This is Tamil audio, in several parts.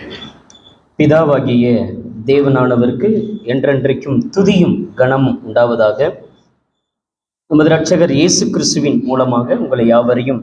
பிதாவாகிய தேவனானவருக்கு என்றென்றைக்கும் துதியும் கனமும் உண்டாவதாக நமது இரட்சகர் இயேசு கிறிஸ்துவின் மூலமாக உங்களை யாவரையும்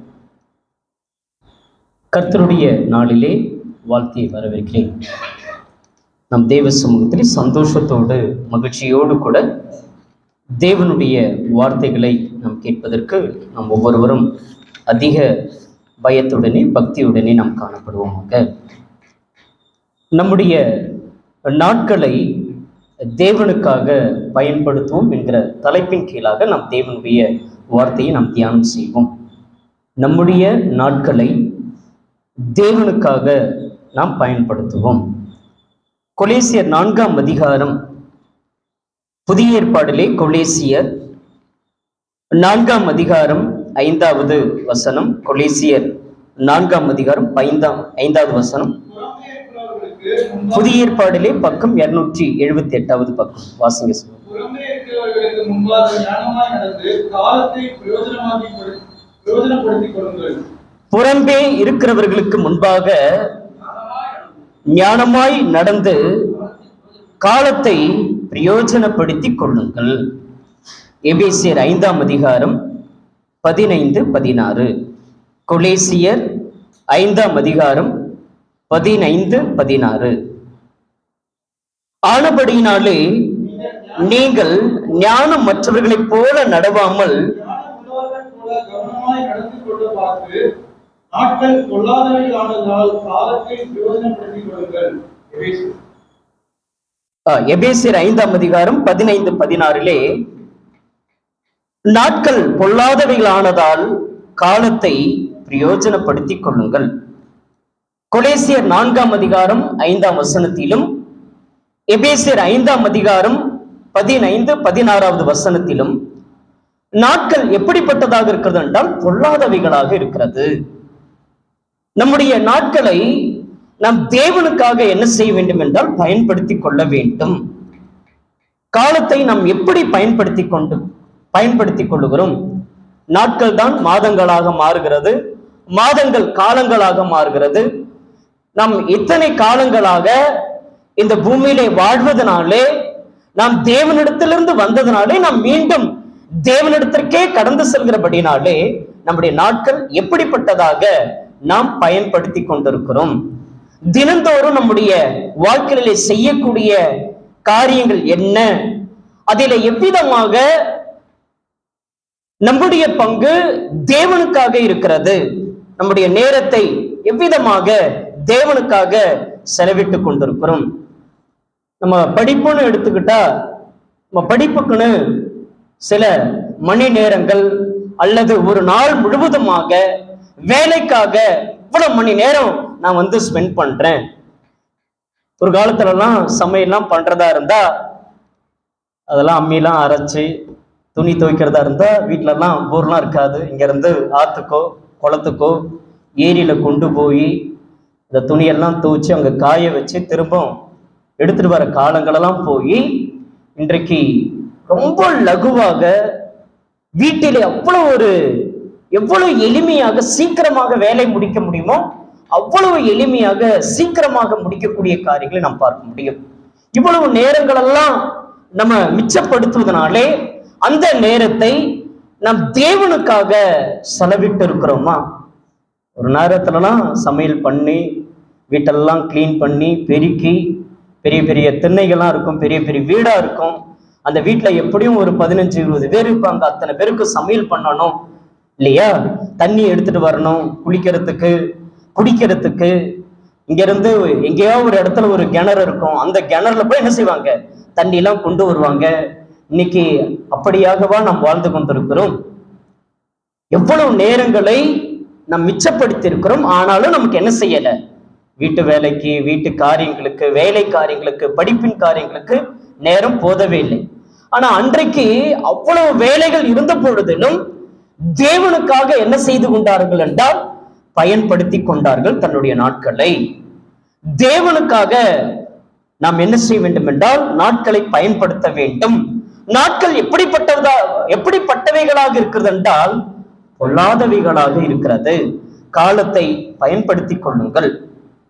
கர்த்தருடைய நாளிலே வாழ்த்தி வரவேற்கிறேன் நம் தேவ சமூகத்திலே சந்தோஷத்தோடு மகிழ்ச்சியோடு கூட தேவனுடைய வார்த்தைகளை நாம் கேட்பதற்கு நாம் ஒவ்வொருவரும் அதிக பயத்துடனே பக்தியுடனே நாம் காணப்படுவோமாக நம்முடைய நாட்களை தேவனுக்காக பயன்படுத்துவோம் என்கிற தலைப்பின் கீழாக நாம் தேவனுடைய வார்த்தையை நாம் தியானம் செய்வோம் நம்முடைய நாட்களை தேவனுக்காக நாம் பயன்படுத்துவோம் கொலேசியர் நான்காம் அதிகாரம் புதிய ஏற்பாடிலே கொலேசியர் நான்காம் அதிகாரம் ஐந்தாவது வசனம் கொலேசியர் நான்காம் அதிகாரம் ஐந்தாம் ஐந்தாவது வசனம் புதிய ஏற்பாடிலே பக்கம் இருநூற்றி எழுபத்தி எட்டாவது பக்கம் வாசிங்க சார். புறம்பே இருக்கிறவர்களுக்கு முன்பாக ஞானமாய் நடந்து காலத்தை பிரயோஜனமாக்கி கொடு- பிரயோஜனப்படுத்திக் கொள்ளுங்கள் புறம்பே இருக்கிறவர்களுக்கு முன்பாக ஞானமாய் நடந்து காலத்தை பிரயோஜனப்படுத்திக் கொள்ளுங்கள் எபேசியர் ஐந்தாம் அதிகாரம் பதினைந்து பதினாறு கொலேசியர் ஐந்தாம் அதிகாரம் பதினைந்து பதினாறு ஆனபடியினாலே நீங்கள் ஞானம் மற்றவர்களைப் போல நடவாமல் ஞானம் உள்ளவர்கள் போல கவனமாய் நடந்து கொள்ள பார்த்து நாட்கள் கொள்ளாதவைகளானதால் காலத்தை பிரயோஜனப்படுத்திக் கொள்ளுங்கள் எபேசு. ஆ, எபேசியர் ஐந்தாம் அதிகாரம் பதினைந்து பதினாறிலே நாட்கள் பொல்லாதவைகளானதால் காலத்தை பிரயோஜனப்படுத்திக் கொள்ளுங்கள் கொலேசியர் நான்காம் அதிகாரம் ஐந்தாம் வசனத்திலும் எபேசியர் ஐந்தாம் அதிகாரம் பதினைந்து பதினாறாவது வசனத்திலும் நாட்கள் எப்படிப்பட்டதாக இருக்கிறது என்றால் பொல்லாதவைகளாக இருக்கிறது நம்முடைய நாட்களை நாம் தேவனுக்காக என்ன செய்ய வேண்டும் என்றால் பயன்படுத்தி கொள்ள வேண்டும் காலத்தை நாம் எப்படி பயன்படுத்தி கொண்டு பயன்படுத்தி கொள்ளுகிறோம் நாட்கள் தான் மாதங்களாக மாறுகிறது மாதங்கள் காலங்களாக மாறுகிறது நாம் இத்தனை காலங்களாக இந்த பூமியிலே வாழ்வதனாலே நாம் தேவனிடத்திலிருந்து வந்ததனாலே நாம் மீண்டும் தேவனிடத்திற்கே கடந்து செல்கிறபடினாலே நம்முடைய நாட்கள் எப்படிப்பட்டதாக நாம் பயன்படுத்தி கொண்டிருக்கிறோம் தினந்தோறும் நம்முடைய வாழ்க்கையிலே செய்யக்கூடிய காரியங்கள் என்ன அதில எவ்விதமாக நம்முடைய பங்கு தேவனுக்காக இருக்கிறது நம்முடைய நேரத்தை எவ்விதமாக தேவனுக்காக செலவிட்டுக் கொண்டிருக்கிறோம் நம்ம படிப்புன்னு எடுத்துக்கிட்டா நம்ம படிப்புக்குன்னு சில மணி நேரங்கள் அல்லது ஒரு நாள் முழுவதுமாக வேலைக்காக இவ்வளவு மணி நேரம் நான் வந்து ஸ்பெண்ட் பண்றேன் ஒரு காலத்துலலாம் சமையல்லாம் பண்றதா இருந்தா அதெல்லாம் அம்மிலாம் அரைச்சு துணி துவைக்கிறதா இருந்தா வீட்டிலலாம் போர்லாம் இருக்காது இங்கேருந்து ஆற்றுக்கோ குளத்துக்கோ ஏரியில் கொண்டு போய் இந்த துணியெல்லாம் துவைச்சு அங்கே காய வச்சு திரும்ப எடுத்துட்டு வர காலங்களெல்லாம் போய் இன்றைக்கு ரொம்ப லகுவாக வீட்டிலே அவ்வளவு ஒரு எவ்வளவு எளிமையாக சீக்கிரமாக வேலை முடிக்க முடியுமோ அவ்வளவு எளிமையாக சீக்கிரமாக முடிக்கக்கூடிய காரியங்களை நாம் பார்க்க முடியும் இவ்வளவு நேரங்களெல்லாம் நம்ம மிச்சப்படுத்துவதனாலே அந்த நேரத்தை நாம் தேவனுக்காக செலவிட்டு இருக்கிறோமா ஒரு நேரத்துலலாம் சமையல் பண்ணி வீட்டெல்லாம் க்ளீன் பண்ணி பெருக்கி பெரிய பெரிய திண்ணைகள்லாம் இருக்கும் பெரிய பெரிய வீடா இருக்கும் அந்த வீட்டில் எப்படியும் ஒரு பதினஞ்சு இருபது பேர் இருப்பாங்க அத்தனை பேருக்கு சமையல் பண்ணணும் இல்லையா தண்ணி எடுத்துட்டு வரணும் குளிக்கிறதுக்கு குடிக்கிறதுக்கு இங்கிருந்து எங்கேயோ ஒரு இடத்துல ஒரு கிணறு இருக்கும் அந்த கிணறுல போய் என்ன செய்வாங்க தண்ணி எல்லாம் கொண்டு வருவாங்க இன்னைக்கு அப்படியாகவா நாம் வாழ்ந்து கொண்டிருக்கிறோம் எவ்வளவு நேரங்களை நாம் மிச்சப்படுத்தி இருக்கிறோம் ஆனாலும் நமக்கு என்ன செய்யல வீட்டு வேலைக்கு வீட்டு காரியங்களுக்கு வேலை காரியங்களுக்கு படிப்பின் காரியங்களுக்கு நேரம் போதவே இல்லை ஆனா அன்றைக்கு அவ்வளவு வேலைகள் இருந்த பொழுதிலும் தேவனுக்காக என்ன செய்து கொண்டார்கள் என்றால் பயன்படுத்தி கொண்டார்கள் தன்னுடைய நாட்களை தேவனுக்காக நாம் என்ன செய்ய வேண்டும் என்றால் நாட்களை பயன்படுத்த வேண்டும் நாட்கள் எப்படிப்பட்டதா எப்படிப்பட்டவைகளாக இருக்கிறது என்றால் பொல்லாதவைகளாக இருக்கிறது காலத்தை பயன்படுத்திக் கொள்ளுங்கள்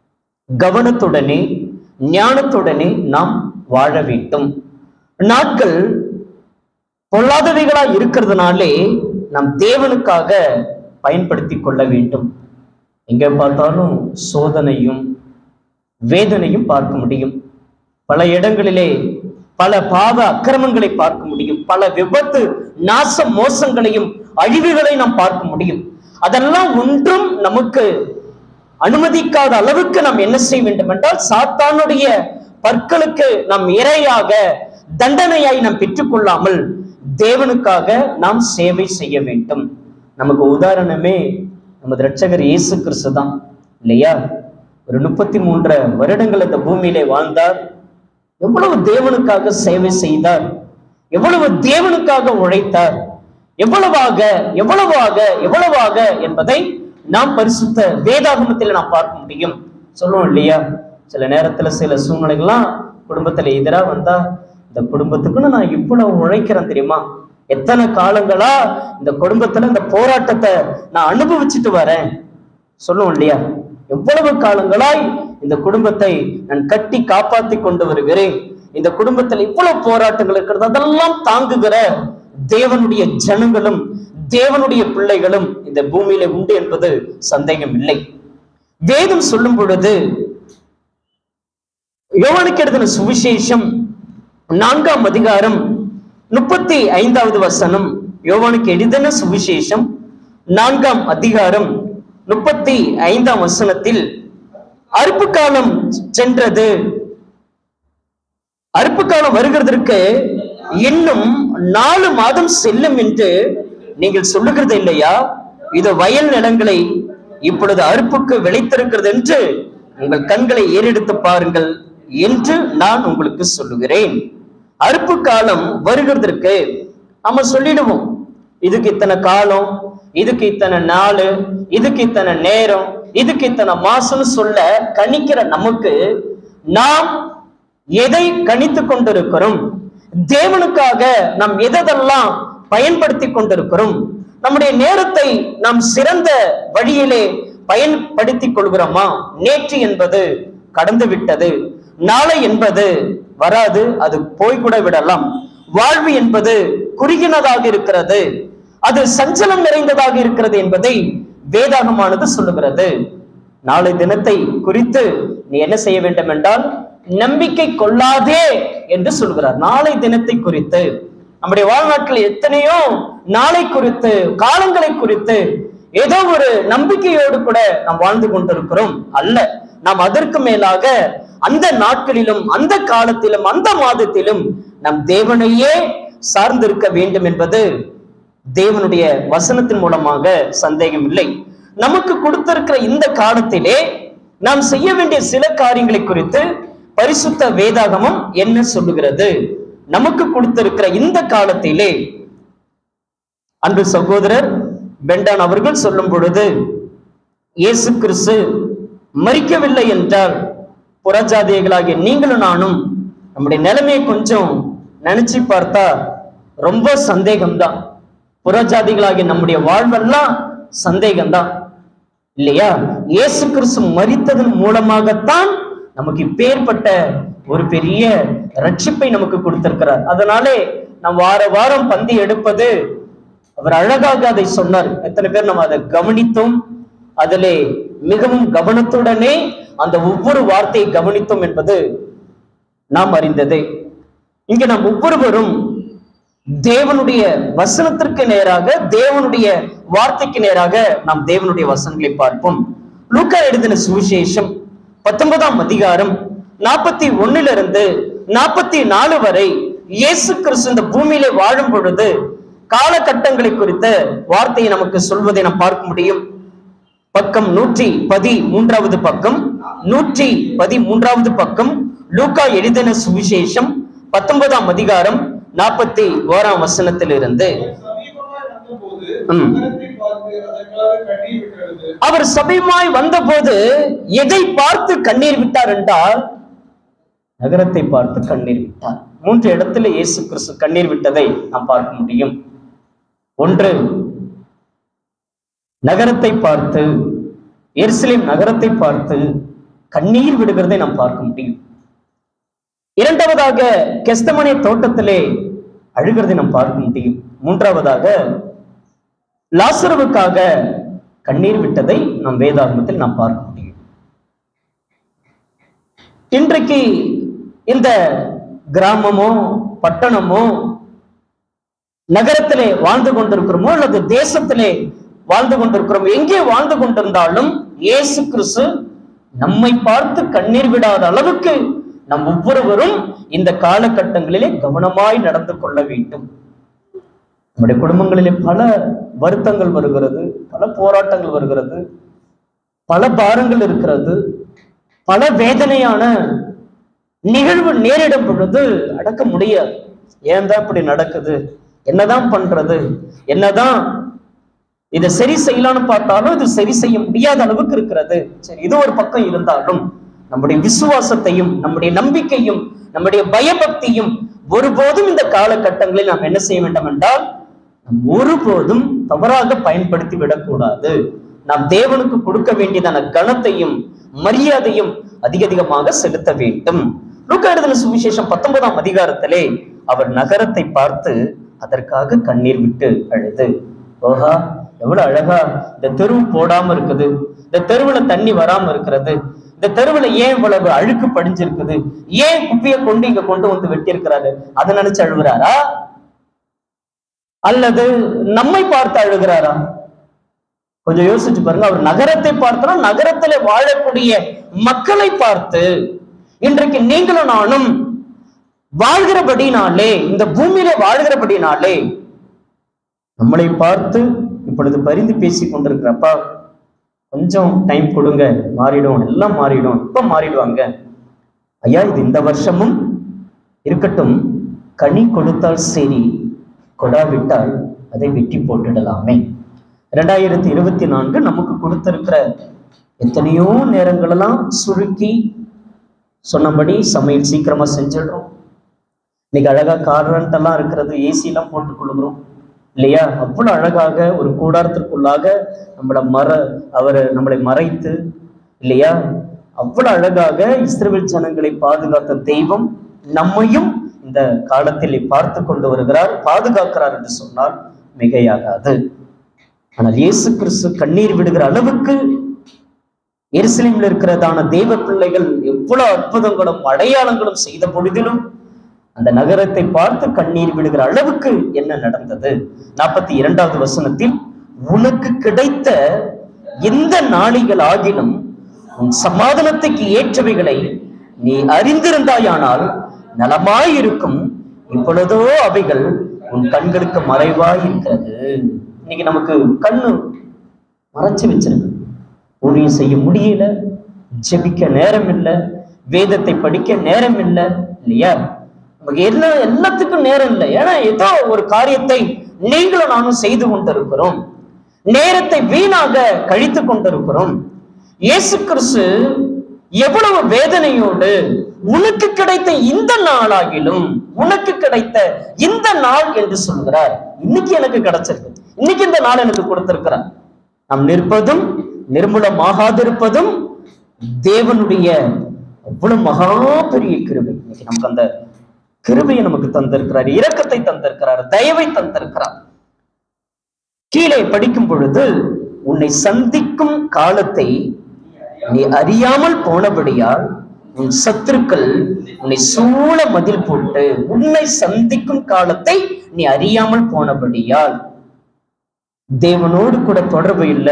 கவனத்துடனே ஞானத்துடனே நாம் வாழ வேண்டும் நாட்கள் பொல்லாதவைகளா இருக்கிறதுனாலே நாம் தேவனுக்காக பயன்படுத்தி கொள்ள வேண்டும் எங்க பார்த்தாலும் சோதனையும் வேதனையும் பார்க்க முடியும் பல இடங்களிலே பல பாவ அக்கிரமங்களை பார்க்க முடியும் பல விபத்து நாச மோசங்களையும் அழிவுகளை நாம் பார்க்க முடியும் அதெல்லாம் ஒன்றும் நமக்கு அனுமதிக்காத அளவுக்கு நாம் என்ன செய்ய வேண்டும் என்றால் சாத்தானுடைய பற்களுக்கு நாம் இரையாக தண்டனையாய் நாம் பெற்றுக்கொள்ளாமல் தேவனுக்காக நாம் சேவை செய்ய வேண்டும் நமக்கு உதாரணமே நமது இரட்சகர் இயேசு கிறிஸ்து தான் இல்லையா ஒரு முப்பத்தி மூன்று வருடங்கள் இந்த பூமியிலே வாழ்ந்தார் எவ்வளவு தேவனுக்காக சேவை செய்தார் எவ்வளவு தேவனுக்காக உழைத்தார் எவ்வளவாக எவ்வளவாக எவ்வளவாக என்பதை நாம் பரிசுத்த வேதாகமத்தில் நாம் பார்க்க முடியும் சொல்லுவோம் இல்லையா சில நேரத்துல சில சூழ்நிலைகள்லாம் குடும்பத்துல எதிரா வந்தா இந்த குடும்பத்துக்குன்னு நான் இவ்வளவு உழைக்கிறேன் தெரியுமா எத்தனை காலங்களா இந்த குடும்பத்துல இந்த போராட்டத்தை நான் அனுபவிச்சுட்டு வரேன் சொல்லுவோம் இல்லையா எவ்வளவு காலங்களாய் இந்த குடும்பத்தை நான் கட்டி காப்பாத்தி கொண்டு வருகிறேன் இந்த குடும்பத்தில் இவ்வளவு போராட்டங்கள் இருக்கிறது அதெல்லாம் தாங்குகிற தேவனுடைய ஜனங்களும் தேவனுடைய பிள்ளைகளும் இந்த பூமியில உண்டு என்பது சந்தேகம் இல்லை வேதம் சொல்லும் பொழுது யோவானுக்கு எழுதின சுவிசேஷம் நான்காம் அதிகாரம் முப்பத்தி ஐந்தாவது வசனம் யோவானுக்கு எழுதின சுவிசேஷம் நான்காம் அதிகாரம் முப்பத்தி ஐந்தாம் வசனத்தில் அறுப்பு காலம் சென்றது அறுப்பு காலம் வருகிறதற்கு இன்னும் நாலு மாதம் செல்லும் என்று நீங்கள் சொல்லுகிறது இல்லையா இது வயல் நிலங்களை இப்பொழுது அறுப்புக்கு விளைத்திருக்கிறது என்று உங்கள் கண்களை ஏறெடுத்து பாருங்கள் என்று நான் உங்களுக்கு சொல்லுகிறேன் அறுப்பு காலம் வருகிறதற்கு நம்ம சொல்லிடுவோம் இதுக்கு இத்தனை காலம் இதுக்கு இத்தனை நாள் இதுக்கு இத்தனை நேரம் இதுக்கு இத்தனை மாசம்னு சொல்ல கணிக்கிற நமக்கு நாம் எதை கணித்து கொண்டிருக்கிறோம் தேவனுக்காக நாம் எதெல்லாம் பயன்படுத்தி கொண்டிருக்கிறோம் நம்முடைய நேரத்தை நாம் சிறந்த வழியிலே பயன்படுத்திக் கொள்கிறோமா நேற்று என்பது கடந்து விட்டது நாளை என்பது வராது அது போய்கூட விடலாம் வாழ்வு என்பது குறுகினதாக இருக்கிறது அது சஞ்சலம் நிறைந்ததாக இருக்கிறது என்பதை வேதாகமானது சொல்லுகிறது நாளை தினத்தை குறித்து நீ என்ன செய்ய வேண்டும் என்றால் நம்பிக்கை கொள்ளாதே என்று சொல்கிறார் நாளை தினத்தை குறித்து நம்முடைய வாழ்நாட்டில் எத்தனையோ நாளை குறித்து காலங்களை குறித்து ஏதோ ஒரு நம்பிக்கையோடு கூட நாம் வாழ்ந்து கொண்டிருக்கிறோம் அல்ல நாம் அதற்கு மேலாக அந்த நாட்களிலும் அந்த காலத்திலும் அந்த மாதத்திலும் நம் தேவனையே சார்ந்திருக்க வேண்டும் என்பது தேவனுடைய வசனத்தின் மூலமாக சந்தேகம் இல்லை நமக்கு கொடுத்திருக்கிற இந்த காலத்திலே நாம் செய்ய வேண்டிய சில காரியங்களை குறித்து பரிசுத்த வேதாகமம் என்ன சொல்லுகிறது நமக்கு கொடுத்திருக்கிற இந்த காலத்திலே அன்பு சகோதரர் பெண்டான் அவர்கள் சொல்லும் பொழுது இயேசு கிறிஸ்து மறிக்கவில்லை என்றால் புறஜாதிகளாகிய நீங்களும் நானும் நம்முடைய நிலைமையை கொஞ்சம் நினைச்சு பார்த்தா ரொம்ப சந்தேகம்தான் புறஜாதிகளாகிய நம்முடைய வாழ்வெல்லாம் சந்தேகம்தான் இல்லையா இயேசு கிறிஸ்து மரித்ததன் மூலமாகத்தான் நமக்கு இப்பேற்பட்ட ஒரு பெரிய ரட்சிப்பை நமக்கு கொடுத்திருக்கிறார் அதனாலே நாம் வார வாரம் பந்தி எடுப்பது அவர் அழகாக அதை சொன்னார் எத்தனை பேர் நம்ம அதை கவனித்தோம் அதிலே மிகவும் கவனத்துடனே அந்த ஒவ்வொரு வார்த்தையை கவனித்தோம் என்பது நாம் அறிந்ததே இங்க நாம் ஒவ்வொருவரும் தேவனுடைய வசனத்திற்கு நேராக தேவனுடைய வார்த்தைக்கு நேராக நாம் தேவனுடைய வசனங்களை பார்ப்போம் லூக்கா எழுதின சுவிசேஷம் பத்தொன்பதாம் அதிகாரம் நாற்பத்தி ஒன்னிலிருந்து நாற்பத்தி நாலு வரை இயேசு கிறிஸ்து இந்த பூமியிலே வாழும் பொழுது காலகட்டங்களை குறித்த வார்த்தையை நமக்கு சொல்வதை நாம் பார்க்க முடியும் பக்கம் நூற்றி பதி மூன்றாவது பக்கம் நூற்றி பதி மூன்றாவது பக்கம் லூக்கா எழுதின சுவிசேஷம் பத்தொன்பதாம் அதிகாரம் நாற்பத்தி ஓராம் வசனத்திலிருந்து அவர் சமீபமாய் வந்தபோது அவர் சபையுமாய் வந்தபோது நகரத்தை பார்த்து அதற்காக கண்ணீர் விட்டது எதை பார்த்து கண்ணீர் விட்டார் என்றால் நகரத்தை பார்த்து கண்ணீர் விட்டார் மூன்று இடத்துல இயேசு கிறிஸ்து கண்ணீர் விட்டதை நாம் பார்க்க முடியும் ஒன்று நகரத்தை பார்த்து எருசலேம் நகரத்தை பார்த்து கண்ணீர் விடுகிறதை நாம் பார்க்க முடியும் இரண்டாவதாக கெஸ்தமனை தோட்டத்திலே அழுகிறதை நாம் பார்க்க முடியும் மூன்றாவதாக லாசருவுக்காக கண்ணீர் விட்டதை நம் வேதாகமத்தில் நாம் பார்க்க முடியும் இன்றைக்கு இந்த கிராமமோ பட்டணமோ நகரத்திலே வாழ்ந்து கொண்டிருக்கிறோமோ அல்லது தேசத்திலே வாழ்ந்து கொண்டிருக்கிறோம் எங்கே வாழ்ந்து கொண்டிருந்தாலும் இயேசு கிறிஸ்து நம்மை பார்த்து கண்ணீர் விடாத அளவுக்கு நம் ஒவ்வொருவரும் இந்த காலகட்டங்களிலே கவனமாய் நடந்து கொள்ள வேண்டும் நம்முடைய குடும்பங்களிலே பல வருத்தங்கள் வருகிறது பல போராட்டங்கள் வருகிறது பல பாரங்கள் இருக்கிறது பல வேதனையான நிகழ்வு நேரிடும் பொழுது அடக்க முடியாது ஏன் தான் இப்படி நடக்குது என்னதான் பண்றது என்னதான் இதை சரி செய்யலாம்னு பார்த்தாலும் இது சரி செய்ய முடியாத அளவுக்கு இருக்கிறது சரி இது ஒரு பக்கம் இருந்தாலும் நம்முடைய விசுவாசத்தையும் நம்முடைய நம்பிக்கையும் நம்முடைய பயபக்தியும் ஒருபோதும் இந்த காலகட்டங்களில் நாம் என்ன செய்ய வேண்டும் என்றால் நாம் ஒருபோதும் தவறாக பயன்படுத்தி விடக்கூடாது நாம் தேவனுக்கு கொடுக்க வேண்டியதான கனத்தையும் மரியாதையும் அதிக அதிகமாக செலுத்த வேண்டும் லூக்கா எழுதின சுவிசேஷம் பத்தொன்பதாம் அதிகாரத்திலே அவர் நகரத்தை பார்த்து அதற்காக கண்ணீர் விட்டு அழுது ஓஹா எவ்வளவு அழகா இந்த தெரு போடாம இருக்குது இந்த தெருவுல தண்ணி வராம இருக்கிறது இந்த தெருவுல ஏன் இவ்வளவு அழுக்கு படிஞ்சிருக்குது ஏன் குப்பையை கொண்டு இங்க கொண்டு வந்து வெட்டி இருக்கிறாரு அதை நினைச்சு அழுகுறாரா அல்லது நம்மை பார்த்து அழுகிறாரா கொஞ்சம் யோசிச்சு பாருங்க அவர் நகரத்தை பார்த்தா நகரத்திலே வாழக்கூடிய மக்களை பார்த்து இன்றைக்கு நீங்களும் நானும் வாழ்கிறபடினாலே இந்த பூமியில வாழ்கிறபடினாலே நம்மளை பார்த்து இப்பொழுது பரிந்து பேசி கொண்டிருக்கிறப்பா கொஞ்சம் டைம் கொடுங்க மாறிடும் எல்லாம் மாறிடும் இப்ப மாறிடுவாங்க ஐயா இது இந்த வருஷமும் இருக்கட்டும் கனி கொடுத்தால் சரி கொடாவிட்டால் அதை வெட்டி போட்டுடலாமே ரெண்டாயிரத்தி இருபத்தி நான்கு நமக்கு கொடுத்திருக்கிற எத்தனையோ நேரங்களெல்லாம் சுருக்கி சொன்னபடி சமையல் சீக்கிரமா செஞ்சிடுறோம் இன்னைக்கு அழகா கார்ரண்ட் எல்லாம் இருக்கிறது ஏசி எல்லாம் போட்டு கொள்கிறோம் இல்லையா அவ்வளவு அழகாக ஒரு கூடாரத்திற்குள்ளாக நம்மளை மற அவர் நம்மளை மறைத்து இல்லையா அவ்வளவு அழகாக இஸ்ரவேல் ஜனங்களை பாதுகாத்த தெய்வம் நம்மையும் இந்த காலத்தில் பார்த்து கொண்டு வருகிறார் பாதுகாக்கிறார் என்று சொன்னால் மிகையாகாது ஆனால் இயேசு கிறிஸ்து கண்ணீர் விடுகிற அளவுக்கு எருசலேமில் இருக்கிறதான தெய்வ பிள்ளைகள் எவ்வளவு அற்புதங்களும் அடையாளங்களும் செய்த பொழுதிலும் அந்த நகரத்தை பார்த்து கண்ணீர் விடுகிற அளவுக்கு என்ன நடந்தது நாற்பத்தி இரண்டாவது வசனத்தில் உனக்கு கிடைத்த எந்த நாளிகள் ஆகிலும் உன் சமாதானத்துக்கு ஏற்றவைகளை நீ அறிந்திருந்தாயானால் நலமாயிருக்கும் இப்பொழுதோ அவைகள் உன் கண்களுக்கு மறைவாய் இருக்கிறது இன்னைக்கு நமக்கு கண்ணு மறைச்சு வச்சிருக்கு ஊழியம் செய்ய முடியல ஜெபிக்க நேரம் இல்லை வேதத்தை படிக்க நேரம் இல்லை இல்லையா நமக்கு எல்லா எல்லாத்துக்கும் நேரம் இல்லை ஏன்னா ஏதோ ஒரு காரியத்தை நீங்களும் நானும் செய்து கொண்டிருக்கிறோம் நேரத்தை வீணாக கழித்து கொண்டிருக்கிறோம் இயேசு கிறிஸ்து எவ்வளவு வேதனையோடு உனக்கு கிடைத்த இந்த நாளாகிலும் உனக்கு கிடைத்த இந்த நாள் என்று சொல்கிறார் இன்னைக்கு எனக்கு கிடைச்சிருக்கு இன்னைக்கு இந்த நாள் எனக்கு கொடுத்திருக்கிறார் நாம் நிற்பதும் நிர்மூலமாகாதிருப்பதும் தேவனுடைய அவ்வளவு மகா பெரிய கிருபை இன்னைக்கு நமக்கு அந்த கிருபையை நமக்கு தந்திருக்கிறார் இரக்கத்தை தந்திருக்கிறார் தயவை தந்திருக்கிறார் கீழே படிக்கும் பொழுது உன்னை சந்திக்கும் காலத்தை நீ அறியாமல் போனபடியால் உன் சத்துருக்கள் உன்னை சூழ மதில் போட்டு உன்னை சந்திக்கும் காலத்தை நீ அறியாமல் போனபடியால் தேவனோடு கூட தொடர்பு இல்லை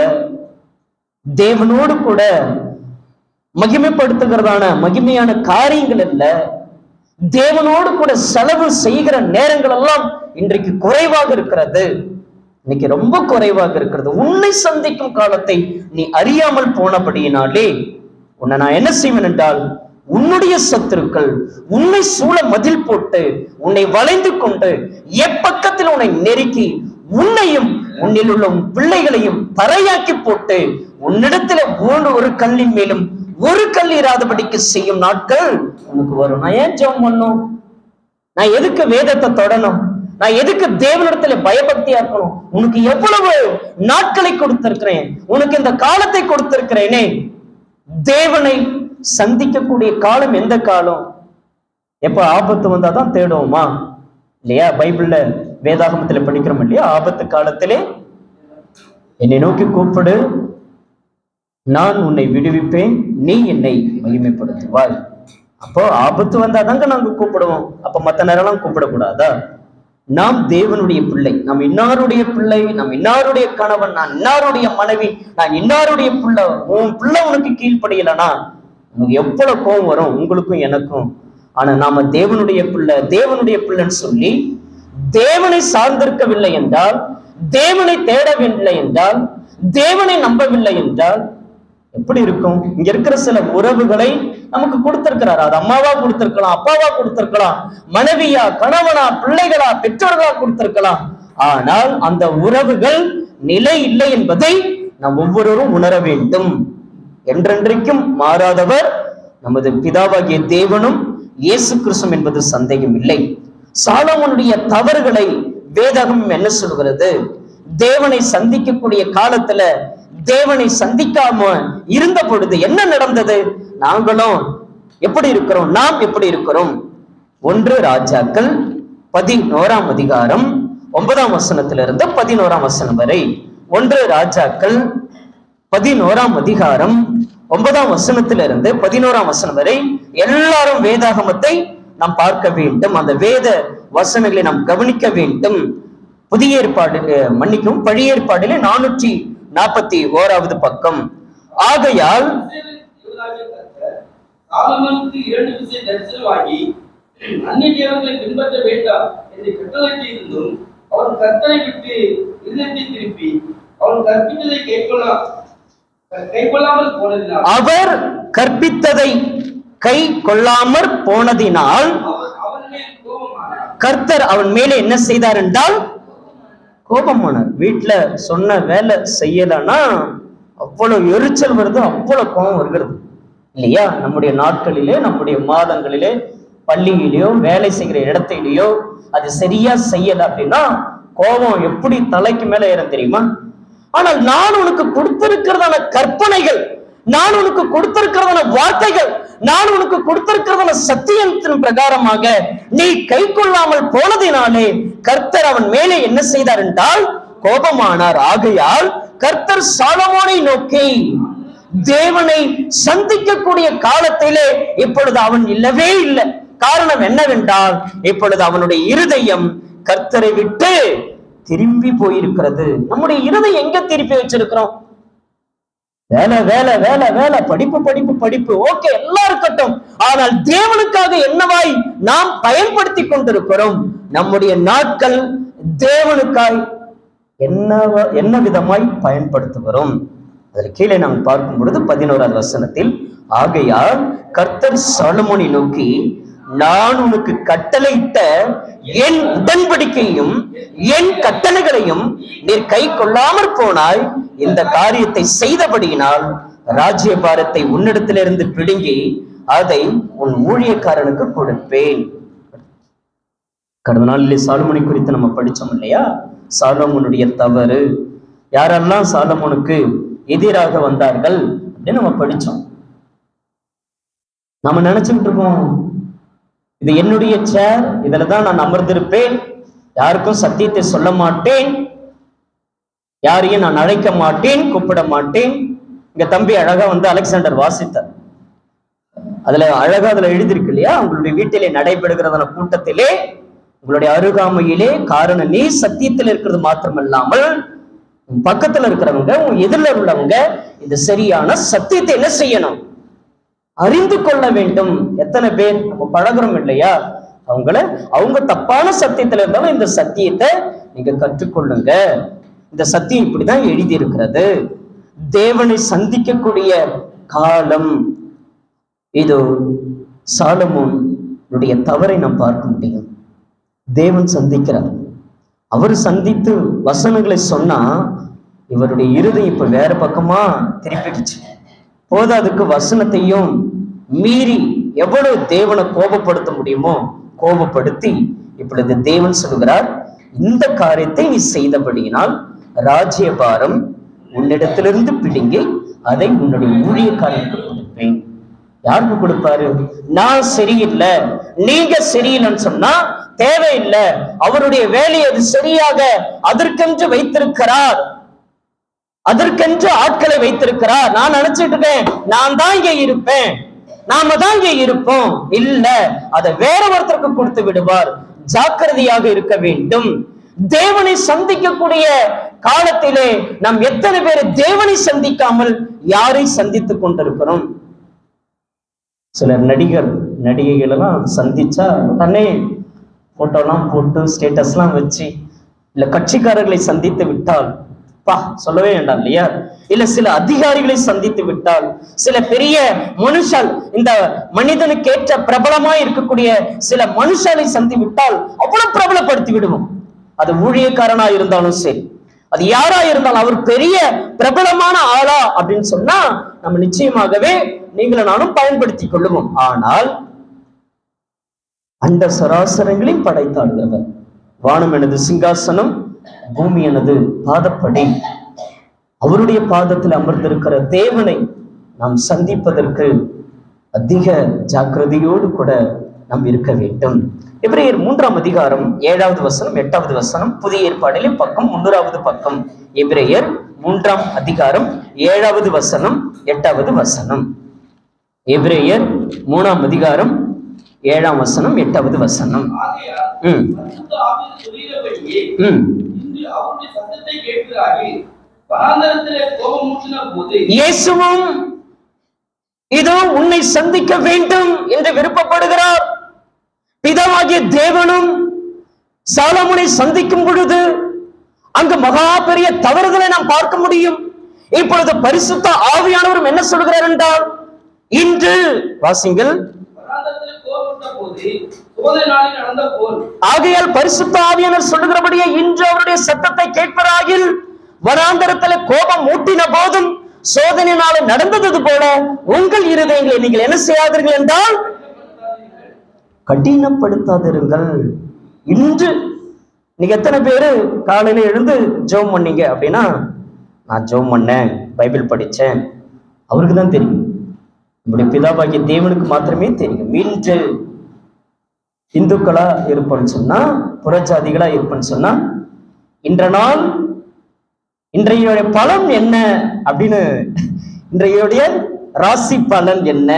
தேவனோடு கூட மகிமைப்படுத்துகிறதான மகிமையான காரியங்கள் இல்ல தேவனோடு கூட செலவு செய்கிற நேரங்கள் எல்லாம் இன்றைக்கு குறைவாக இருக்கிறது இன்னைக்கு ரொம்ப குறைவாக இருக்கிறது உன்னை சந்திக்கும் காலத்தை நீ அறியாமல் போனபடியினாலே உன்னை நான் என்ன செய்வேன் என்றால் உன்னுடைய சத்துருக்கள் உன்னை சூழ மதில் போட்டு உன்னை வளைந்து கொண்டு எப்பக்கத்தில் உன்னை நெருக்கி உன்னையும் உன்னில் உள்ள உன் பிள்ளைகளையும் தரையாக்கி போட்டு உன்னிடத்துல மூன்று ஒரு கல்லின் மேலும் ஒரு கல் இராதபடிக்கு செய்யும் நாட்கள் உனக்கு வரும் நான் ஏன் ஜெபம் பண்ணும் நான் எதுக்கு வேதத்தை தொடணும் நான் எதுக்கு தேவனிடத்துல பயபக்தியா இருக்கணும் உனக்கு எவ்வளவு நாட்களை கொடுத்திருக்கிறேன் உனக்கு இந்த காலத்தை கொடுத்திருக்கிறேனே தேவனை சந்திக்கக்கூடிய காலம் எந்த காலம் எப்ப ஆபத்து வந்தாதான் தேடுவோமா இல்லையா பைபிள்ல வேதாகமத்துல படிக்கிறோம் இல்லையா ஆபத்து காலத்திலே என்னை நோக்கி கூப்பிடு நான் உன்னை விடுவிப்பேன் நீ என்னை மகிமைப்படுத்துவாய் அப்போ ஆபத்து வந்தாதாங்க நாங்க கூப்பிடுவோம் அப்ப மத்த நேரம்லாம் கூப்பிடக்கூடாதா நாம் தேவனுடைய பிள்ளை நாம் இன்னாருடைய பிள்ளை நாம் இன்னாருடைய கணவன் நான் இன்னாருடைய மனைவி நான் இன்னாருடைய பிள்ளை உன் பிள்ளை உனக்கு கீழ்ப்படியலனா உனக்கு எவ்வளவு கோபம் வரும் உங்களுக்கும் எனக்கும் ஆனா நாம தேவனுடைய பிள்ளை தேவனுடைய பிள்ளைன்னு சொல்லி தேவனை சார்ந்திருக்கவில்லை என்றால் தேவனை தேடவில்லை என்றால் தேவனை நம்பவில்லை என்றால் எப்படி இருக்கும் இங்க இருக்கிற சில உறவுகளை நமக்கு கொடுத்திருக்கிறார் அது அம்மாவா கொடுத்திருக்கலாம் அப்பாவா கொடுத்திருக்கலாம் மனைவியா கணவனா பிள்ளைகளா பெற்றோர்களா கொடுத்திருக்கலாம் ஆனால் அந்த உறவுகள் நிலை இல்லை என்பதை நாம் ஒவ்வொருவரும் உணர வேண்டும் என்றென்றைக்கும் மாறாதவர் நமது பிதாவாகிய தேவனும் இயேசு கிறிஸ்துவும் என்பது சந்தேகம் இல்லை சாலமோனுடைய தவறுகளை வேதகம் என்ன சொல்கிறது தேவனை சந்திக்கக்கூடிய காலத்துல தேவனை சந்திக்காம இருந்த பொழுது என்ன நடந்தது நாங்களும் எப்படி இருக்கிறோம் நாம் எப்படி இருக்கிறோம் ஒன்று ராஜாக்கள் பதினோராம் அதிகாரம் ஒன்பதாம் வசனத்திலிருந்து பதினோராம் வசனம் வரை ஒன்று ராஜாக்கள் பதினோராம் அதிகாரம் ஒன்பதாம் வசனத்திலிருந்து பதினோராம் வசனம் வரை எல்லாரும் வேதாகமத்தை நாம் பார்க்க வேண்டும் அந்த வேத வசனங்களை நாம் கவனிக்க வேண்டும் புதிய ஏற்பாடு அஹ், மன்னிக்கும் பழைய ஏற்பாடிலே நானூற்றி நாற்பத்தி ஓராவது பக்கம் ஆகையால் இஸ்ரவேல் கர்த்தர் சாலமோனுக்கு இரண்டு விசை தரிசனமாகி அந்நிய தேவர்களை பின்பற்ற வேண்டாம் என்று கட்டளையிட்டிருந்தும் அவன் கர்த்தரை விட்டு இருதயத்தை திருப்பி அவன் கற்பித்ததை கைக்கொள்ளா கைக்கொள்ளாமல் போனதினால் அவர் கற்பித்ததை கை கொள்ளாமற் போனதினால் அவன் அவன் மேல் கோபமானார் கர்த்தர் அவன் மேலே என்ன செய்தார் என்றால் கோபமானார் வீட்டுல சொன்ன வேலை செய்யலைன்னா அவ்வளவு எரிச்சல் வருது அவ்வளவு கோபம் வருகிறது இல்லையா நம்முடைய நாட்களிலே நம்முடைய மாதங்களிலே பள்ளியிலேயோ வேலை செய்கிற இடத்திலேயோ அது சரியா செய்யல அப்படின்னா கோபம் எப்படி தலைக்கு மேல ஏறும் தெரியுமா ஆனால் நான் உனக்கு கொடுத்திருக்கிறதான கற்பனைகள் நான் உனக்கு கொடுத்திருக்கிறதான வார்த்தைகள் நான் உனக்கு கொடுத்திருக்கிறதான சத்தியத்தின் பிரகாரமாக நீ கை கொள்ளாமல் போனதினாலே கர்த்தர் அவன் மேலே என்ன செய்தார் என்றால் கோபமானார் ஆகையால் கர்த்தர் சாலமோனை நோக்கி தேவனை சந்திக்கக்கூடிய காலத்திலே இப்பொழுது அவன் இல்லவே இல்லை காரணம் என்னவென்றால் இப்பொழுது அவனுடைய இருதயம் கர்த்தரை விட்டு திரும்பி போயிருக்கிறது நம்முடைய இருதயம் எங்க திருப்பி வச்சிருக்கிறோம் வேலை வேலை வேலை வேலை படிப்பு படிப்பு படிப்பு ஓகே எல்லாம் இருக்கட்டும் ஆனால் தேவனுக்காக என்னவாய் நாம் பயன்படுத்தி கொண்டிருக்கிறோம் நம்முடைய நாட்கள் தேவனுக்காய் என்ன என்ன விதமாய் பயன்படுத்துகிறோம் அதில் கீழே நாம் பார்க்கும் பொழுது பதினோராவது வசனத்தில் ஆகையால் கர்த்தர் சாலமோனை நோக்கி நான் உனக்கு கட்டளையிட்ட என் உடன்படிக்கையும் என் கட்டளைகளையும் நீர் கை கொள்ளாமற் போனாய் இந்த காரியத்தை செய்தபடியினால் ராஜ்யபாரத்தை உன்னிடத்திலிருந்து பிடுங்கி அதை உன் ஊழியக்காரனுக்கு கொடுப்பேன் கடந்த நாளிலே சாலமோனை குறித்து நம்ம படிச்சோம் இல்லையா சாலமோனுடைய தவறு யாரெல்லாம் சாலமோனுக்கு எதிராக வந்தார்கள் அப்படின்னு நம்ம படிச்சோம் நம்ம நினைச்சுக்கிட்டு இருக்கோம் இது என்னுடைய சேர் இதுல தான் நான் அமர்ந்திருப்பேன் யாருக்கும் சத்தியத்தை சொல்ல மாட்டேன் யாரையும் நான் அழைக்க மாட்டேன் கூப்பிட மாட்டேன் இங்க தம்பி அழகா வந்து அலெக்சாண்டர் வாசித்தார் அதுல அழகா அதுல எழுதியிருக்கு இல்லையா உங்களுடைய வீட்டிலே நடைபெறுகிறதான கூட்டத்திலே உங்களுடைய அருகாமையிலே காரணம் நீ சத்தியத்தில் இருக்கிறது மாத்திரமல்லாமல் உன் பக்கத்துல இருக்கிறவங்க உன் எதிரில் உள்ளவங்க இந்த சரியான சத்தியத்தை என்ன செய்யணும் அறிந்து கொள்ள வேண்டும் எத்தனை பேர் நம்ம பழகுறோம் இல்லையா அவங்கள அவங்க தப்பான சத்தியத்துல இருந்தாலும் இந்த சத்தியத்தை நீங்க கற்றுக்கொள்ளுங்க இந்த சத்தியம் இப்படிதான் எழுதி இருக்கிறது தேவனை சந்திக்கக்கூடிய காலம் இது சாலமோனுடைய தவறை நாம் பார்க்க முடியும் தேவன் சந்திக்கிறார் அவர் சந்தித்து வசனங்களை சொன்னா இவருடைய இருதயம் இப்ப வேற பக்கமா திருப்பிடுச்சு போதாதுக்கு வசனத்தையும் மீறி எவ்வளவு தேவனை கோபப்படுத்த முடியுமோ கோபப்படுத்தி இப்பொழுது தேவன் சொல்கிறார் இந்த காரியத்தை நீ செய்தபடியினால் ராஜ்யபாரம் உன்னிடத்திலிருந்து பிடுங்கி அதை உன்னுடைய ஊழியக்காரனுக்கு கொடுப்பேன் யாருக்கு கொடுப்பாரு நான் சரியில்லை நீங்க சரியில்லைன்னு சொன்னா தேவையில்லை அவருடைய வேலையை அது சரியாக அதற்கென்று வைத்திருக்கிறார் அதற்கென்று ஆட்களை வைத்திருக்கிறார் நான் நினைச்சிட்டு இருக்கேன் நான் தான் இங்க இருப்பேன் நாம தான் இங்க இருப்போம் இல்ல அதை வேற ஒருத்தருக்கு கொடுத்து விடுவார் ஜாக்கிரதையாக இருக்க வேண்டும் தேவனை சந்திக்கக்கூடிய காலத்திலே நாம் எத்தனை பேர் தேவனை சந்திக்காமல் யாரை சந்தித்துக் கொண்டிருக்கிறோம் சிலர் நடிகர் நடிகைகள் எல்லாம் சந்திச்சா உடனே போட்டோலாம் போட்டு ஸ்டேட்டஸ்லாம் வச்சு இல்ல கட்சிக்காரர்களை சந்தித்து விட்டால் பா சொல்லவே வேண்டாம் இல்லையா இல்ல சில அதிகாரிகளை சந்தித்து விட்டால் சில பெரிய மனுஷால் இந்த மனிதனுக்கு ஏற்ற பிரபலமாய் இருக்கக்கூடிய சில மனுஷாலை சந்தி விட்டால் அவ்வளவு பிரபலப்படுத்தி விடுவோம் அது ஊழியக்காரனா இருந்தாலும் சரி அது யாரா இருந்தாலும் அவர் பெரிய பிரபலமான ஆளா அப்படின்னு சொன்னா நம்ம நிச்சயமாகவே நீங்களும் நானும் பயன்படுத்திக் கொள்ளுவோம் ஆனால் அண்ட சராசரங்களையும் படைத்தாடுகிறவர் வானம் எனது சிங்காசனம் பூமி எனது பாதப்படி அவருடைய பாதத்தில் அமர்ந்திருக்கிற தேவனை நாம் சந்திப்பதற்கு அதிக ஜாக்கிரதையோடு கூட நாம் இருக்க வேண்டும் எபிரேயர் மூன்றாம் அதிகாரம் ஏழாவது வசனம் எட்டாவது வசனம் புதிய ஏற்பாடிலே பக்கம் முன்னூறாவது பக்கம் எபிரேயர் மூன்றாம் அதிகாரம் ஏழாவது வசனம் எட்டாவது வசனம் எபிரேயர் மூணாம் அதிகாரம் ஏழாம் வசனம் எட்டாவது வசனம் ஆகையால் ம் பரிசுத்த ஆவியின் சொல்லுகிறபடியே ம் இன்று அவருடைய சத்தத்தை கேட்கிறார்கள் வனாந்தரத்திலே கோபம் மூட்டின போது இயேசுவும் இதோ உன்னை சந்திக்க வேண்டும் என்று விருப்பப்படுகிறார் பிதாவாகிய தேவனும் சாலமுனை சந்திக்கும் பொழுது அங்கு மகா பெரிய தவறுதலை நாம் பார்க்க முடியும் இப்பொழுது பரிசுத்த ஆவியானவரும் என்ன சொல்கிறார் என்றால் இன்று வாசிங்கள் வனாந்தரத்திலே கோபப்பட்ட போது சோதனை நாளில் நடந்த போல் ஆகையால் பரிசுத்த ஆவியானவர் சொல்லுகிறபடியே இன்று அவருடைய சத்தத்தை கேட்பராகில் வனாந்தரத்தில் கோபம் மூட்டின போதும் சோதனையினால நடந்தது போல உங்கள் இருதயங்களை நீங்கள் என்ன செய்யாதீர்கள் என்றால் கடினப்படுத்தாதிருங்கள் இன்று நீங்க எத்தனை பேரு காலையில எழுந்து ஜெபம் பண்ணீங்க அப்படின்னா நான் ஜெபம் பண்ணேன் பைபிள் படிச்சேன் அவருக்கு தான் தெரியும் நம்முடைய பிதாபாகிய தேவனுக்கு மாத்திரமே தெரியும் இன்று இந்துக்களா இருப்பேன்னு சொன்னா புறஜாதிகளா இருப்பேன்னு சொன்னா இன்ற நாள் இன்றைய பலன் என்ன அப்படின்னு இன்றைய ராசி பலன் என்ன